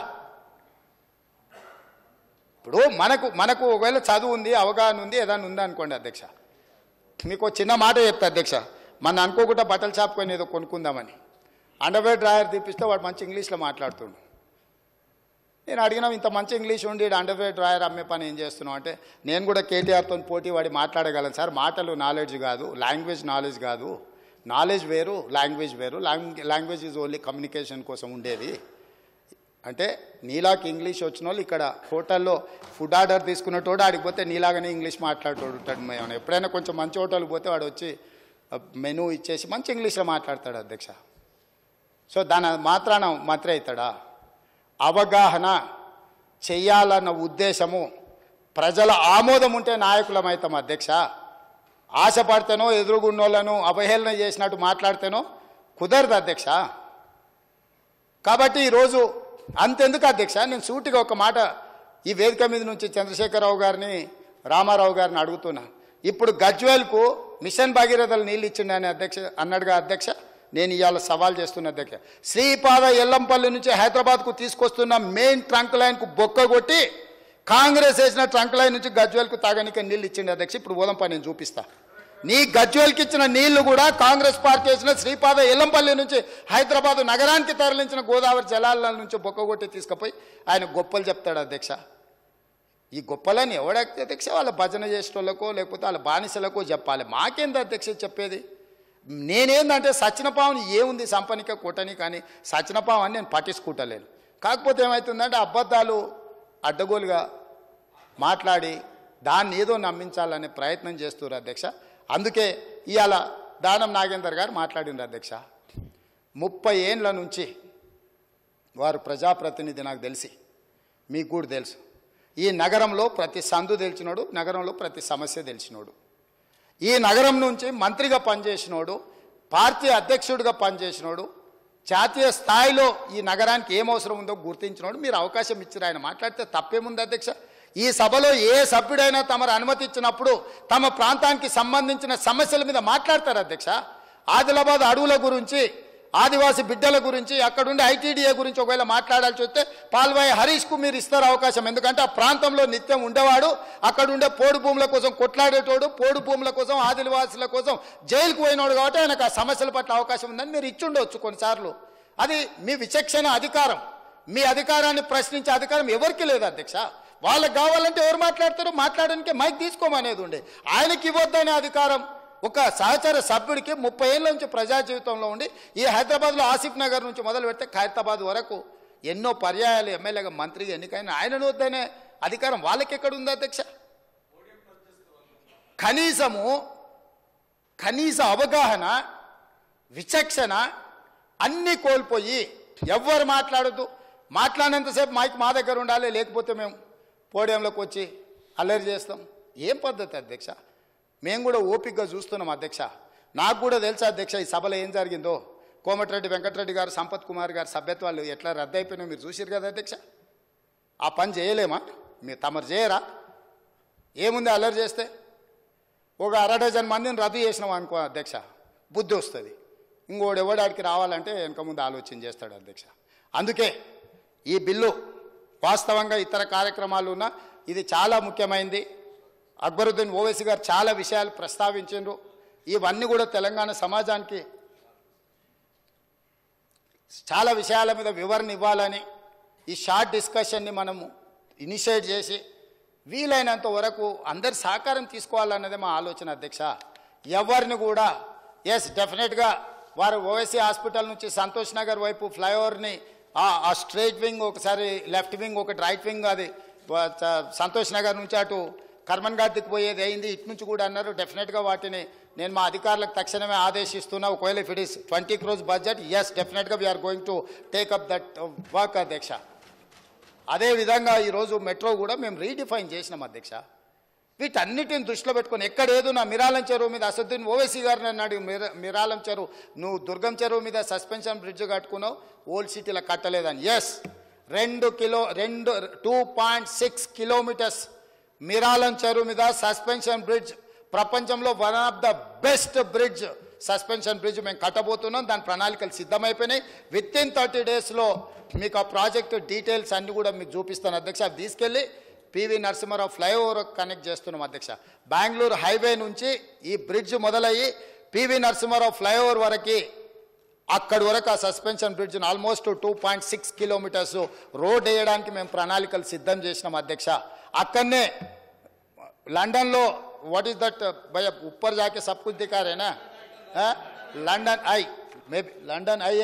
ఇప్పుడు మనకు మనకు ఒకవేళ చదువు ఉంది అవగాహన ఉంది ఏదైనా ఉందా అనుకోండి అధ్యక్ష మీకు ఒక చిన్న మాట చెప్తా అధ్యక్ష మన అనుకోకుండా బట్టల షాప్ కొని ఏదో కొనుక్కుందామని అండర్వేర్ డ్రాయర్ తీపిస్తే వాడు మంచి ఇంగ్లీష్లో మాట్లాడుతుండు నేను అడిగినా ఇంత మంచి ఇంగ్లీష్ ఉండి అండర్వేర్ డ్రాయర్ అమ్మే పని ఏం చేస్తున్నావు అంటే నేను కూడా కేటీఆర్తో పోటీ వాడి మాట్లాడగలను సార్ మాటలు నాలెడ్జ్ కాదు లాంగ్వేజ్ నాలెడ్జ్ కాదు నాలెడ్జ్ వేరు లాంగ్వేజ్ వేరు లాంగ్వేజ్ ఈజ్ ఓన్లీ కమ్యూనికేషన్ కోసం ఉండేది అంటే నీలాకి ఇంగ్లీష్ వచ్చిన వాళ్ళు ఇక్కడ హోటల్లో ఫుడ్ ఆర్డర్ తీసుకున్నటోడు ఆడికి పోతే నీలాగానే ఇంగ్లీష్ మాట్లాడేటోడు ఉంటాడు మేము ఎప్పుడైనా కొంచెం మంచి హోటల్కి పోతే వాడు వచ్చి మెనూ ఇచ్చేసి మంచి ఇంగ్లీష్లో మాట్లాడతాడు అధ్యక్ష సో దాని మాత్రాన మంత్రి అవుతాడా అవగాహన చెయ్యాలన్న ఉద్దేశము ప్రజల ఆమోదం ఉంటే నాయకులమవుతాం అధ్యక్ష ఆశపడితేనో ఎదురుగున్నోళ్ళను అవహేళన చేసినట్టు మాట్లాడితేనో కుదరదు అధ్యక్ష కాబట్టి ఈరోజు అంతెందుకు అధ్యక్ష నేను సూటిగా ఒక మాట ఈ వేదిక మీద నుంచి చంద్రశేఖరరావు గారిని రామారావు గారిని అడుగుతున్నా ఇప్పుడు గజ్వేల్కు మిషన్ భగీరథలు నీళ్ళు ఇచ్చిండని అధ్యక్ష అన్నాడుగా అధ్యక్ష నేను ఇవాళ సవాల్ చేస్తున్న అధ్యక్ష శ్రీపాద ఎల్లంపల్లి నుంచి హైదరాబాద్కు తీసుకొస్తున్న మెయిన్ ట్రంక్ లైన్కు బొక్క కొట్టి కాంగ్రెస్ వేసిన ట్రంక్ లైన్ నుంచి గజ్వేల్కు తాగనిక నీళ్ళు ఇచ్చిండు అధ్యక్ష ఇప్పుడు పోదాంపా నేను చూపిస్తా నీ గజ్వేల్కి ఇచ్చిన నీళ్లు కూడా కాంగ్రెస్ పార్టీ వేసిన శ్రీపాద ఎల్లంపల్లి నుంచి హైదరాబాద్ నగరానికి తరలించిన గోదావరి జలాల నుంచి బొక్కగొట్టి తీసుకుపోయి ఆయన గొప్పలు చెప్తాడు అధ్యక్ష ఈ గొప్పలని ఎవడైతే అధ్యక్ష వాళ్ళ భజన చేసేటోళ్ళకో లేకపోతే వాళ్ళ బానిసలకో చెప్పాలి మాకేంది అధ్యక్ష చెప్పేది నేనేందంటే సచినపావుని ఏముంది సంపనిక కొట్టని కానీ సచినపావు అని నేను పట్టించుకుంటలేను కాకపోతే ఏమవుతుందంటే అబద్ధాలు అడ్డగోలుగా మాట్లాడి దాన్ని ఏదో నమ్మించాలనే ప్రయత్నం చేస్తున్నారు అధ్యక్ష అందుకే ఇవాళ దానం నాగేందర్ గారు మాట్లాడినారు అధ్యక్ష ముప్పై ఏండ్ల నుంచి వారు ప్రజాప్రతినిధి నాకు తెలిసి మీకు కూడా తెలుసు ఈ నగరంలో ప్రతి సందు తెలిసినోడు నగరంలో ప్రతి సమస్య తెలిసినోడు ఈ నగరం నుంచి మంత్రిగా పనిచేసినోడు పార్టీ అధ్యక్షుడిగా పనిచేసినోడు జాతీయ స్థాయిలో ఈ నగరానికి ఏం అవసరం ఉందో గుర్తించినోడు మీరు అవకాశం ఇచ్చారు ఆయన మాట్లాడితే తప్పేముంది అధ్యక్ష ఈ సభలో ఏ సభ్యుడైనా తమరు అనుమతి ఇచ్చినప్పుడు తమ ప్రాంతానికి సంబంధించిన సమస్యల మీద మాట్లాడతారు అధ్యక్ష ఆదిలాబాద్ అడవుల గురించి ఆదివాసి బిడ్డల గురించి అక్కడుండే ఐటీడీఏ గురించి ఒకవేళ మాట్లాడాల్సి వస్తే పాల్వాయి హరీష్కు మీరు ఇస్తారు అవకాశం ఎందుకంటే ఆ ప్రాంతంలో నిత్యం ఉండేవాడు అక్కడ ఉండే పోడు భూముల కోసం కొట్లాడేటోడు పోడు భూముల కోసం ఆదివాసుల కోసం జైలుకు పోయినోడు కాబట్టి ఆయనకు ఆ సమస్యల పట్ల అవకాశం ఉందని మీరు ఇచ్చుండవచ్చు కొన్నిసార్లు అది మీ విచక్షణ అధికారం మీ అధికారాన్ని ప్రశ్నించే అధికారం ఎవరికి లేదు అధ్యక్ష వాళ్ళకి కావాలంటే ఎవరు మాట్లాడతారో మాట్లాడడానికి మైక్ తీసుకోమనేది ఉండే ఆయనకి ఇవ్వద్దనే అధికారం ఒక సహచర సభ్యుడికి ముప్పై ఏళ్ళ నుంచి ప్రజా జీవితంలో ఉండి ఈ హైదరాబాద్లో ఆసిఫ్ నగర్ నుంచి మొదలు పెడితే ఖైరతాబాద్ వరకు ఎన్నో పర్యాయాలు ఎమ్మెల్యేగా మంత్రిగా ఎన్నికైన ఆయనను వద్దనే అధికారం వాళ్ళకి ఎక్కడ ఉంది అధ్యక్ష కనీసము కనీస అవగాహన విచక్షణ అన్నీ కోల్పోయి ఎవ్వరు మాట్లాడద్దు మాట్లాడినంతసేపు మైక్ మా దగ్గర ఉండాలి లేకపోతే మేము పోడియంలోకి వచ్చి అల్లరి చేస్తాం ఏం పద్ధతి అధ్యక్ష మేము కూడా ఓపికగా చూస్తున్నాం అధ్యక్ష నాకు కూడా తెలుసా అధ్యక్ష ఈ సభలో ఏం జరిగిందో కోమటిరెడ్డి వెంకటరెడ్డి గారు సంపత్ కుమార్ గారు సభ్యత్వాలు ఎట్లా రద్దయిపోయినా మీరు చూసారు కదా అధ్యక్ష ఆ పని చేయలేమా మీరు తమరు చేయరా ఏముంది అల్లరి చేస్తే ఒక అర డజన్ మందిని రద్దు చేసినాం అనుకో అధ్యక్ష బుద్ధి వస్తుంది ఇంకోడు ఎవడాడికి రావాలంటే వెనక ముందు ఆలోచన చేస్తాడు అధ్యక్ష అందుకే ఈ బిల్లు వాస్తవంగా ఇతర కార్యక్రమాలు ఉన్న ఇది చాలా ముఖ్యమైనది అక్బరుద్దీన్ ఓవైసీ గారు చాలా విషయాలు ప్రస్తావించారు ఇవన్నీ కూడా తెలంగాణ సమాజానికి చాలా విషయాల మీద వివరణ ఇవ్వాలని ఈ షార్ట్ డిస్కషన్ని మనము ఇనిషియేట్ చేసి వీలైనంత వరకు అందరి సహకారం తీసుకోవాలన్నదే మా ఆలోచన అధ్యక్ష ఎవరిని కూడా ఎస్ డెఫినెట్గా వారు ఓవైసీ హాస్పిటల్ నుంచి సంతోష్ నగర్ వైపు ఫ్లైఓవర్ని ఆ స్ట్రైట్ వింగ్ ఒకసారి లెఫ్ట్ వింగ్ ఒకటి రైట్ వింగ్ అది వా- చ- సంతోష్ నగర్ నుంచి అటు కర్మన్ ఘాట్కి పోయేది అయింది ఇటు నుంచి కూడా అన్నారు డెఫినెట్గా వాటిని నేను మా అధికారులకు తక్షణమే ఆదేశిస్తున్నా ఒకవేళ if it is twenty crores budget yes డెఫినెట్గా we're going to take up that work అధ్యక్ష అదేవిధంగా ఈరోజు మెట్రో కూడా మేము రీడిఫైన్ చేసినాం అధ్యక్ష వీటన్నిటిని దృష్టిలో పెట్టుకొని ఎక్కడ ఏదో నా మిరాలం చెరువు మీద అసదుద్దీన్ ఓవైసీ గారిని అన్నాడు మిర మిరాలం చెరువు నువ్వు దుర్గం చెరువు మీద సస్పెన్షన్ బ్రిడ్జ్ కట్టుకున్నావు ఓల్డ్ సిటీలో కట్టలేదని ఎస్ రెండు కిలో రెండు two point six kilometres Miralam చెరువు మీద సస్పెన్షన్ బ్రిడ్జ్ ప్రపంచంలో one of the best bridge suspension bridge మేము కట్టబోతున్నాం దాని ప్రణాళికలు సిద్ధమైపోయినాయి విత్ ఇన్ థర్టీ డేస్లో మీకు ఆ ప్రాజెక్ట్ డీటెయిల్స్ అన్ని కూడా మీకు చూపిస్తాను అధ్యక్ష అవి తీసుకెళ్ళి పివి నరసింహారావు ఫ్లైఓవర్ కనెక్ట్ చేస్తున్నాం అధ్యక్ష బెంగళూరు హైవే నుంచి ఈ బ్రిడ్జ్ మొదలయ్యి పివి నరసింహారావు ఫ్లైఓవర్ వరకు అక్కడి వరకు ఆ suspension bridge almost two point six kilometres road వేయడానికి మేము ప్రణాళికలు సిద్ధం చేసినాం అధ్యక్ష అక్కడనే లండన్లో వాట్ ఈస్ దట్ భయ ఉప్పర్ జాకే సబ్ కుछ दिखा रहे ना London Eye maybe London Eye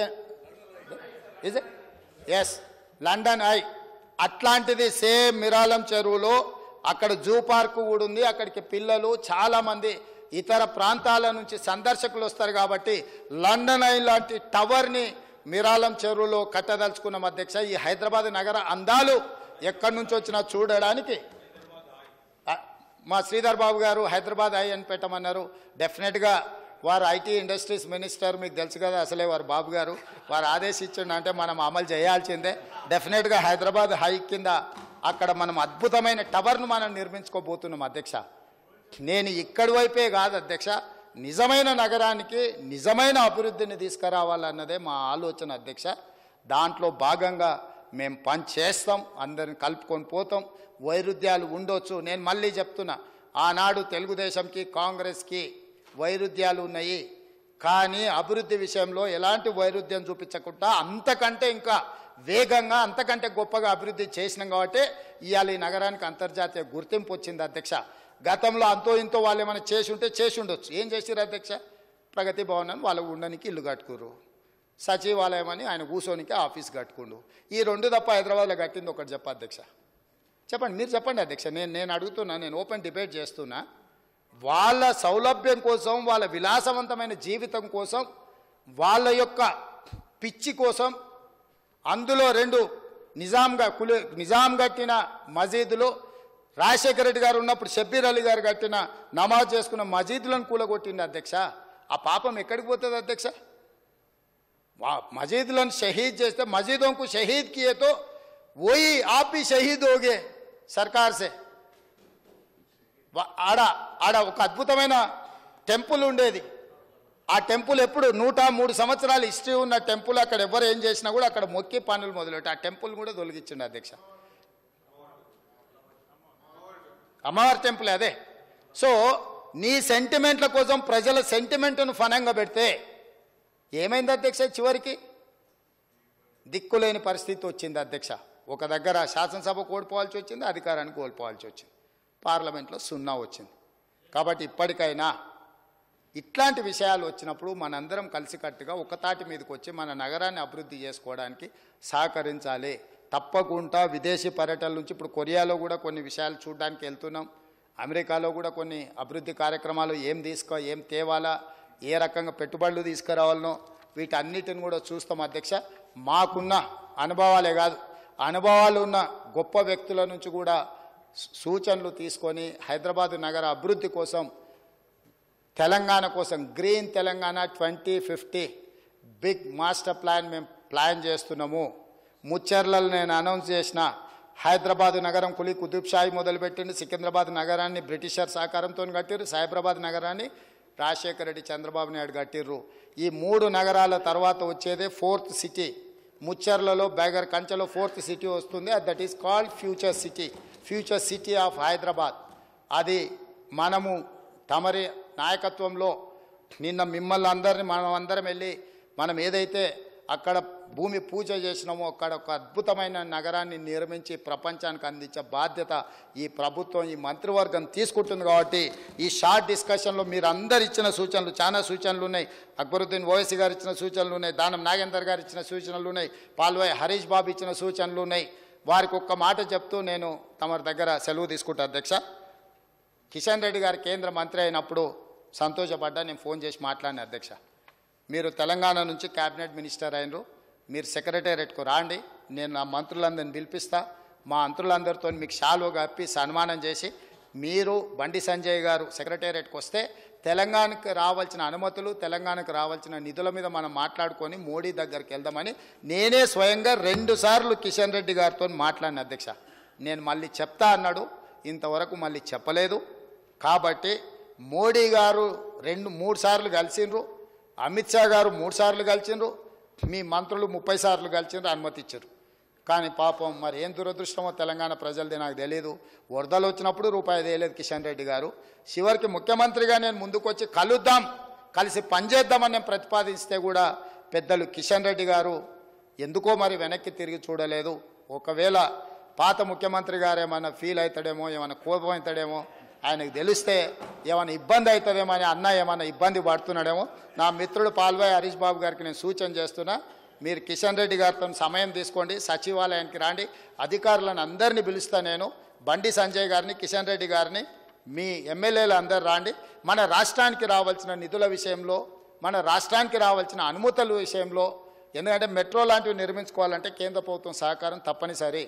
is as London Eye అట్లాంటిది సేమ్ మిరాలం చెరువులో అక్కడ జూ పార్కు కూడా ఉంది అక్కడికి పిల్లలు చాలామంది ఇతర ప్రాంతాల నుంచి సందర్శకులు వస్తారు కాబట్టి లండన్ ఐ లాంటి టవర్ని మిరాలం చెరువులో కట్టదలుచుకున్నాం అధ్యక్ష ఈ హైదరాబాద్ నగర అందాలు ఎక్కడి నుంచి వచ్చినా చూడడానికి ఆ, మా శ్రీధర్ బాబు గారు హైదరాబాద్ ఐ అని పెట్టమన్నారు డెఫినెట్గా వారు ఐటీ ఇండస్ట్రీస్ మినిస్టర్ మీకు తెలుసు కదా అసలే వారు బాబు గారు వారు ఆదేశించండి అంటే మనం అమలు చేయాల్సిందే డెఫినెట్గా హైదరాబాద్ హై కింద అక్కడ మనం అద్భుతమైన టవర్ను మనం నిర్మించుకోబోతున్నాం అధ్యక్ష నేను ఇక్కడి వైపే కాదు అధ్యక్ష నిజమైన నగరానికి నిజమైన అభివృద్ధిని తీసుకురావాలన్నదే మా ఆలోచన అధ్యక్ష దాంట్లో భాగంగా మేము పని చేస్తాం అందరిని కలుపుకొని పోతాం వైరుధ్యాలు ఉండొచ్చు నేను మళ్ళీ చెప్తున్నా ఆనాడు తెలుగుదేశంకి కాంగ్రెస్కి వైరుధ్యాలు ఉన్నాయి కానీ అభివృద్ధి విషయంలో ఎలాంటి వైరుధ్యం చూపించకుండా అంతకంటే ఇంకా వేగంగా అంతకంటే గొప్పగా అభివృద్ధి చేసినాం కాబట్టి ఇవాళ ఈ నగరానికి అంతర్జాతీయ గుర్తింపు వచ్చింది అధ్యక్ష గతంలో అంతో ఇంతో వాళ్ళు ఏమైనా చేసి ఉంటే చేసి ఉండొచ్చు ఏం చేసిరు అధ్యక్ష ప్రగతి భవన్ అని వాళ్ళు ఉండడానికి ఇల్లు కట్టుకురు సచివాలయం అని ఆయన కూర్చోనికి ఆఫీస్ కట్టుకుండు ఈ రెండు తప్ప హైదరాబాద్లో కట్టింది ఒకటి చెప్ప అధ్యక్ష చెప్పండి మీరు చెప్పండి అధ్యక్ష నేను నేను అడుగుతున్నా నేను ఓపెన్ డిబేట్ చేస్తున్నా వాళ్ళ సౌలభ్యం కోసం వాళ్ళ విలాసవంతమైన జీవితం కోసం వాళ్ళ యొక్క పిచ్చి కోసం అందులో రెండు నిజాంగా కులి నిజాం కట్టిన మసీదులు రాజశేఖర రెడ్డి గారు ఉన్నప్పుడు షబ్బీర్ అలీ గారు కట్టిన నమాజ్ చేసుకున్న మసీదులను కూలగొట్టింది అధ్యక్ష ఆ పాపం ఎక్కడికి పోతుంది అధ్యక్ష వా- మసీదులను షహీద్ చేస్తే మసీదों को शहीद किए तो वही आप भी शहीद होगे सरकार से వా- ఆడ ఆడ ఒక అద్భుతమైన టెంపుల్ ఉండేది ఆ టెంపుల్ ఎప్పుడు నూట మూడు సంవత్సరాల హిస్టరీ ఉన్న టెంపుల్ అక్కడ ఎవరు ఏం చేసినా కూడా అక్కడ మొక్కి పనులు మొదలెట్టి ఆ టెంపుల్ కూడా తొలగించిండు అధ్యక్ష అమ్మవారి టెంపుల్ అదే సో నీ సెంటిమెంట్ల కోసం ప్రజల సెంటిమెంట్ను ఫనంగా పెడితే ఏమైంది అధ్యక్ష చివరికి దిక్కులేని పరిస్థితి వచ్చింది అధ్యక్ష ఒక దగ్గర శాసనసభ కోల్పోవాల్సి వచ్చింది అధికారాన్ని కోల్పోవాల్సి వచ్చింది పార్లమెంట్లో సున్నా వచ్చింది కాబట్టి ఇప్పటికైనా ఇట్లాంటి విషయాలు వచ్చినప్పుడు మనందరం కలిసికట్టుగా ఒక తాటి మీదకి వచ్చి మన నగరాన్ని అభివృద్ధి చేసుకోవడానికి సహకరించాలి తప్పకుండా విదేశీ పర్యటనల నుంచి ఇప్పుడు కొరియాలో కూడా కొన్ని విషయాలు చూడడానికి వెళ్తున్నాం అమెరికాలో కూడా కొన్ని అభివృద్ధి కార్యక్రమాలు ఏం తీసుకో ఏం తేవాలా ఏ రకంగా పెట్టుబడులు తీసుకురావాలనో వీటన్నిటిని కూడా చూస్తాం అధ్యక్ష మాకున్న అనుభవాలే కాదు అనుభవాలు ఉన్న గొప్ప వ్యక్తుల నుంచి కూడా సూ- సూచనలు తీసుకొని హైదరాబాద్ నగర అభివృద్ధి కోసం తెలంగాణ కోసం green Telangana twenty fifty big master plan మేము ప్లాన్ చేస్తున్నాము ముచ్చర్లలో నేను అనౌన్స్ చేసిన హైదరాబాద్ నగరం కులి కుతుబ్ షాహి మొదలుపెట్టిండు సికింద్రాబాద్ నగరాన్ని బ్రిటిషర్ సహకారంతో కట్టిర్రు సైబరాబాద్ నగరాన్ని రాజశేఖర రెడ్డి చంద్రబాబు నాయుడు కట్టిర్రు ఈ మూడు నగరాల తర్వాత వచ్చేదే ఫోర్త్ సిటీ ముచ్చర్లలో బేగర్ కంచెలో ఫోర్త్ సిటీ వస్తుంది that is called future city future city of Hyderabad అది మనము తమరి నాయకత్వంలో నిన్న మిమ్మల్ని అందరిని మనం అందరం వెళ్ళి మనం ఏదైతే అక్కడ భూమి పూజ చేసినామో అక్కడ ఒక అద్భుతమైన నగరాన్ని నిర్మించి ప్రపంచానికి అందించే బాధ్యత ఈ ప్రభుత్వం ఈ మంత్రివర్గం తీసుకుంటుంది కాబట్టి ఈ షార్ట్ డిస్కషన్లో మీరు అందరు ఇచ్చిన సూచనలు చాలా సూచనలు ఉన్నాయి అక్బరుద్దీన్ ఓవైసీ గారు ఇచ్చిన సూచనలు ఉన్నాయి దానం నాగేందర్ గారు ఇచ్చిన సూచనలు ఉన్నాయి పాల్వాయి హరీష్ బాబు ఇచ్చిన సూచనలు ఉన్నాయి వారికి ఒక్క మాట చెప్తూ నేను తమరి దగ్గర సెలవు తీసుకుంటా అధ్యక్ష కిషన్ రెడ్డి గారు కేంద్ర మంత్రి అయినప్పుడు సంతోషపడ్డా నేను ఫోన్ చేసి మాట్లాడిన అధ్యక్ష మీరు తెలంగాణ నుంచి క్యాబినెట్ మినిస్టర్ అయినరు మీరు సెక్రటేరియట్కు రాండి నేను నా మంత్రులందరిని పిలిపిస్తా మా మంత్రులందరితో మీకు షాలో కప్పి సన్మానం చేసి మీరు బండి సంజయ్ గారు సెక్రటేరియట్కి వస్తే తెలంగాణకు రావాల్సిన అనుమతులు తెలంగాణకు రావాల్సిన నిధుల మీద మనం మాట్లాడుకొని మోడీ దగ్గరికి వెళ్దామని నేనే స్వయంగా రెండు సార్లు కిషన్ రెడ్డి గారితో మాట్లాడిన అధ్యక్ష నేను మళ్ళీ చెప్తా అన్నాడు ఇంతవరకు మళ్ళీ చెప్పలేదు కాబట్టి మోడీ గారు రెండు మూడు సార్లు కలిసిండ్రు అమిత్ షా గారు మూడు సార్లు కలిసిండ్రు మీ మంత్రులు ముప్పై సార్లు కలిసిండ్రు అనుమతి ఇచ్చారు కానీ పాపం మరి ఏం దురదృష్టమో తెలంగాణ ప్రజలది నాకు తెలియదు వరదలు వచ్చినప్పుడు రూపాయి వేయలేదు కిషన్ రెడ్డి గారు చివరికి ముఖ్యమంత్రిగా నేను ముందుకు వచ్చి కలుద్దాం కలిసి పనిచేద్దామని నేను ప్రతిపాదిస్తే కూడా పెద్దలు కిషన్ రెడ్డి గారు ఎందుకో మరి వెనక్కి తిరిగి చూడలేదు ఒకవేళ పాత ముఖ్యమంత్రి గారు ఏమైనా ఫీల్ అవుతాడేమో ఏమైనా కోపం అవుతాడేమో ఆయనకు తెలిస్తే ఏమైనా ఇబ్బంది అవుతుందేమో అని అన్న ఏమైనా ఇబ్బంది పడుతున్నాడేమో నా మిత్రుడు పాల్వాయి హరీష్ బాబు గారికి నేను సూచన చేస్తున్నా మీరు కిషన్ రెడ్డి గారితో సమయం తీసుకోండి సచివాలయానికి రాండి అధికారులను అందరినీ పిలుస్తా నేను బండి సంజయ్ గారిని కిషన్ రెడ్డి గారిని మీ ఎమ్మెల్యేలు అందరు రాండి మన రాష్ట్రానికి రావాల్సిన నిధుల విషయంలో మన రాష్ట్రానికి రావాల్సిన అనుమతుల విషయంలో ఎందుకంటే మెట్రో లాంటివి నిర్మించుకోవాలంటే కేంద్ర ప్రభుత్వం సహకారం తప్పనిసరి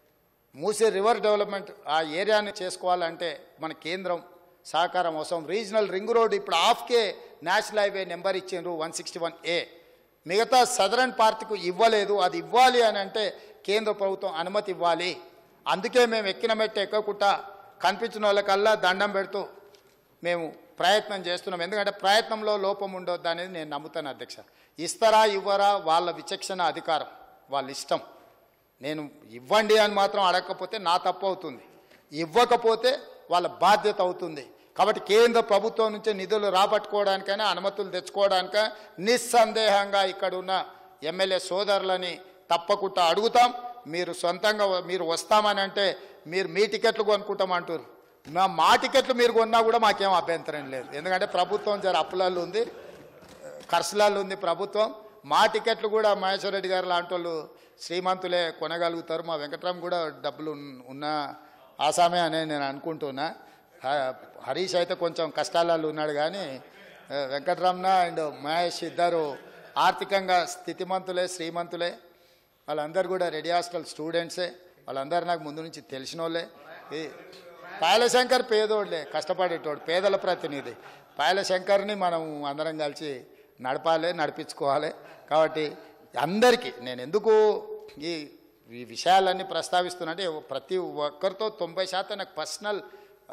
మూసీ రివర్ డెవలప్మెంట్ ఆ ఏరియాని చేసుకోవాలంటే మన కేంద్రం సహకారం అవసరం రీజనల్ రింగ్ రోడ్ ఇప్పుడు హాఫ్కే నేషనల్ హైవే నెంబర్ ఇచ్చిండ్రు వన్ సిక్స్టీ వన్ ఏ మిగతా సదరన్ పార్టీకు ఇవ్వలేదు అది ఇవ్వాలి అని అంటే కేంద్ర ప్రభుత్వం అనుమతి ఇవ్వాలి అందుకే మేము ఎక్కిన మెట్టు ఎక్కకుండా కనిపించిన వాళ్ళకల్లా దండం పెడుతూ మేము ప్రయత్నం చేస్తున్నాం ఎందుకంటే ప్రయత్నంలో లోపం ఉండొద్దు అనేది నేను నమ్ముతాను అధ్యక్ష ఇస్తారా ఇవ్వరా వాళ్ళ విచక్షణ అధికారం వాళ్ళ ఇష్టం నేను ఇవ్వండి అని మాత్రం అడగకపోతే నా తప్పు అవుతుంది ఇవ్వకపోతే వాళ్ళ బాధ్యత అవుతుంది కాబట్టి కేంద్ర ప్రభుత్వం నుంచి నిధులు రాబట్టుకోవడానికైనా అనుమతులు తెచ్చుకోవడానిక నిస్సందేహంగా ఇక్కడ ఉన్న ఎమ్మెల్యే సోదరులని తప్పకుండా అడుగుతాం మీరు సొంతంగా వ- మీరు వస్తామని అంటే మీరు మీ టికెట్లు కొనుక్కుంటాం అంటారు మా మా టికెట్లు మీరు కొన్నా కూడా మాకేం అభ్యంతరం లేదు ఎందుకంటే ప్రభుత్వం జర అప్పులలో ఉంది ఖర్చులలో ఉంది ప్రభుత్వం మా టికెట్లు కూడా మహేశ్వర రెడ్డి గారు లాంటి వాళ్ళు శ్రీమంతులే కొనగలుగుతారు మా వెంకట్రామ్ కూడా డబ్బులు ఉన్- ఉన్న ఆసామే అనే నేను అనుకుంటున్నా హ- హరీష్ అయితే కొంచెం కష్టాలలో ఉన్నాడు కానీ ఆ, వెంకట్రమణ అండ్ మహేష్ ఇద్దరు ఆర్థికంగా స్థితిమంతులే శ్రీమంతులే వాళ్ళందరూ కూడా రెడీ హాస్టల్ స్టూడెంట్సే వాళ్ళందరూ నాకు ముందు నుంచి తెలిసిన వాళ్ళే ఈ పాయలశంకర్ పేదోడులే కష్టపడేటోడు పేదల ప్రతినిధి పాయలశంకర్ని మనం అందరం కలిసి నడపాలి నడిపించుకోవాలి కాబట్టి అందరికీ నేను ఎందుకు ఈ ఈ విషయాలన్నీ ప్రస్తావిస్తున్నా అంటే ప్రతి ఒక్కరితో తొంభై శాతం నాకు పర్సనల్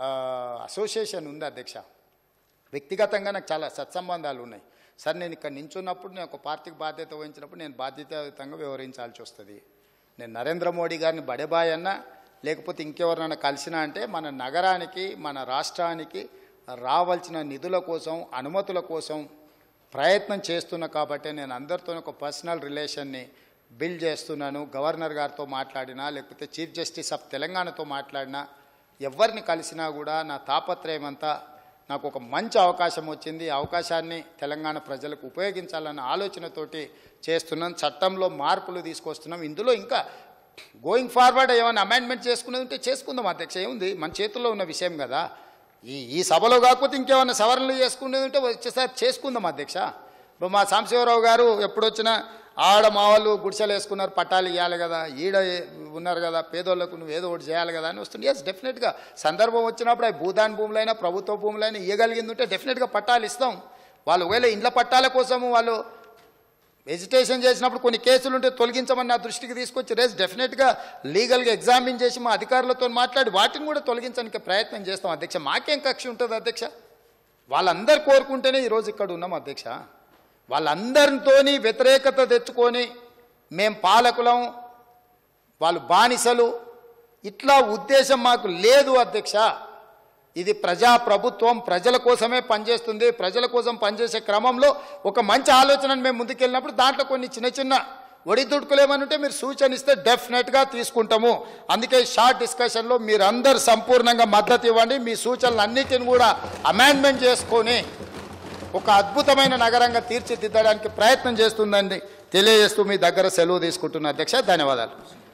అసోసియేషన్ ఉంది అధ్యక్ష వ్యక్తిగతంగా నాకు చాలా సత్సంబంధాలు ఉన్నాయి సార్ నేను ఇక్కడ నించున్నప్పుడు నేను ఒక పార్టీకి బాధ్యత వహించినప్పుడు నేను బాధ్యతాయుతంగా వ్యవహరించాల్సి వస్తుంది నేను నరేంద్ర మోడీ గారిని బడేబాయ్ అన్నా లేకపోతే ఇంకెవరినైనా కలిసినా అంటే మన నగరానికి మన రాష్ట్రానికి రావాల్సిన నిధుల కోసం అనుమతుల కోసం ప్రయత్నం చేస్తున్నా కాబట్టి నేను అందరితో ఒక పర్సనల్ రిలేషన్ని బిల్డ్ చేస్తున్నాను గవర్నర్ గారితో మాట్లాడినా లేకపోతే చీఫ్ జస్టిస్ ఆఫ్ తెలంగాణతో మాట్లాడినా ఎవరిని కలిసినా కూడా నా తాపత్రయం అంతా నాకు ఒక మంచి అవకాశం వచ్చింది ఈ అవకాశాన్ని తెలంగాణ ప్రజలకు ఉపయోగించాలన్న ఆలోచనతోటి చేస్తున్నాం చట్టంలో మార్పులు తీసుకొస్తున్నాం ఇందులో ఇంకా గోయింగ్ ఫార్వర్డ్ ఏమైనా అమెండ్మెంట్ చేసుకునేది ఉంటే చేసుకుందాం అధ్యక్ష ఏముంది మన చేతుల్లో ఉన్న విషయం కదా ఈ ఈ సభలో కాకపోతే ఇంకేమైనా సవరణలు చేసుకునేది ఉంటే వచ్చేసారి చేసుకుందాం అధ్యక్ష ఇప్పుడు మా సాంబశివరావు గారు ఎప్పుడు వచ్చినా ఆడ మా వాళ్ళు గుడిసెలు వేసుకున్నారు పట్టాలు ఇవ్వాలి కదా ఈడ ఏ- ఉన్నారు కదా పేదోళ్ళకు నువ్వు ఏదో ఒకటి చేయాలి కదా అని వస్తుంది ఎస్ డెఫినెట్గా సందర్భం వచ్చినప్పుడు అవి భూదాన్ భూములైనా ప్రభుత్వ భూములైనా ఇవ్వగలిగింది ఉంటే డెఫినెట్గా పట్టాలు ఇస్తాం వాళ్ళు ఒకవేళ ఇండ్ల పట్టాల కోసము వాళ్ళు వెజిటేషన్ చేసినప్పుడు కొన్ని కేసులు ఉంటే తొలగించమని నా దృష్టికి తీసుకొచ్చి రేస్ డెఫినెట్గా లీగల్గా ఎగ్జామిన్ చేసి మా అధికారులతో మాట్లాడి వాటిని కూడా తొలగించడానికి ప్రయత్నం చేస్తాం అధ్యక్ష మాకేం కక్ష ఉంటుంది అధ్యక్ష వాళ్ళందరు కోరుకుంటేనే ఈరోజు ఇక్కడ ఉన్నాం అధ్యక్ష వాళ్ళందరితోని వ్యతిరేకత తెచ్చుకొని మేం పాలకులం వాళ్ళు బానిసలు ఇట్లా ఉద్దేశం మాకు లేదు అధ్యక్ష ఇది ప్రజా ప్రభుత్వం ప్రజల కోసమే పనిచేస్తుంది ప్రజల కోసం పనిచేసే క్రమంలో ఒక మంచి ఆలోచనను మేము ముందుకెళ్ళినప్పుడు దాంట్లో కొన్ని చిన్న చిన్న ఒడిదుడుకులు ఏమని ఉంటే మీరు సూచన ఇస్తే డెఫినెట్గా తీసుకుంటాము అందుకే ఈ షార్ట్ డిస్కషన్లో మీరు అందరు సంపూర్ణంగా మద్దతు ఇవ్వండి మీ సూచనలు అన్నిటిని కూడా అమెండ్మెంట్ చేసుకొని ఒక అద్భుతమైన నగరంగా తీర్చిదిద్దడానికి ప్రయత్నం చేస్తుందండి తెలియజేస్తూ మీ దగ్గర సెలవు తీసుకుంటున్న అధ్యక్ష ధన్యవాదాలు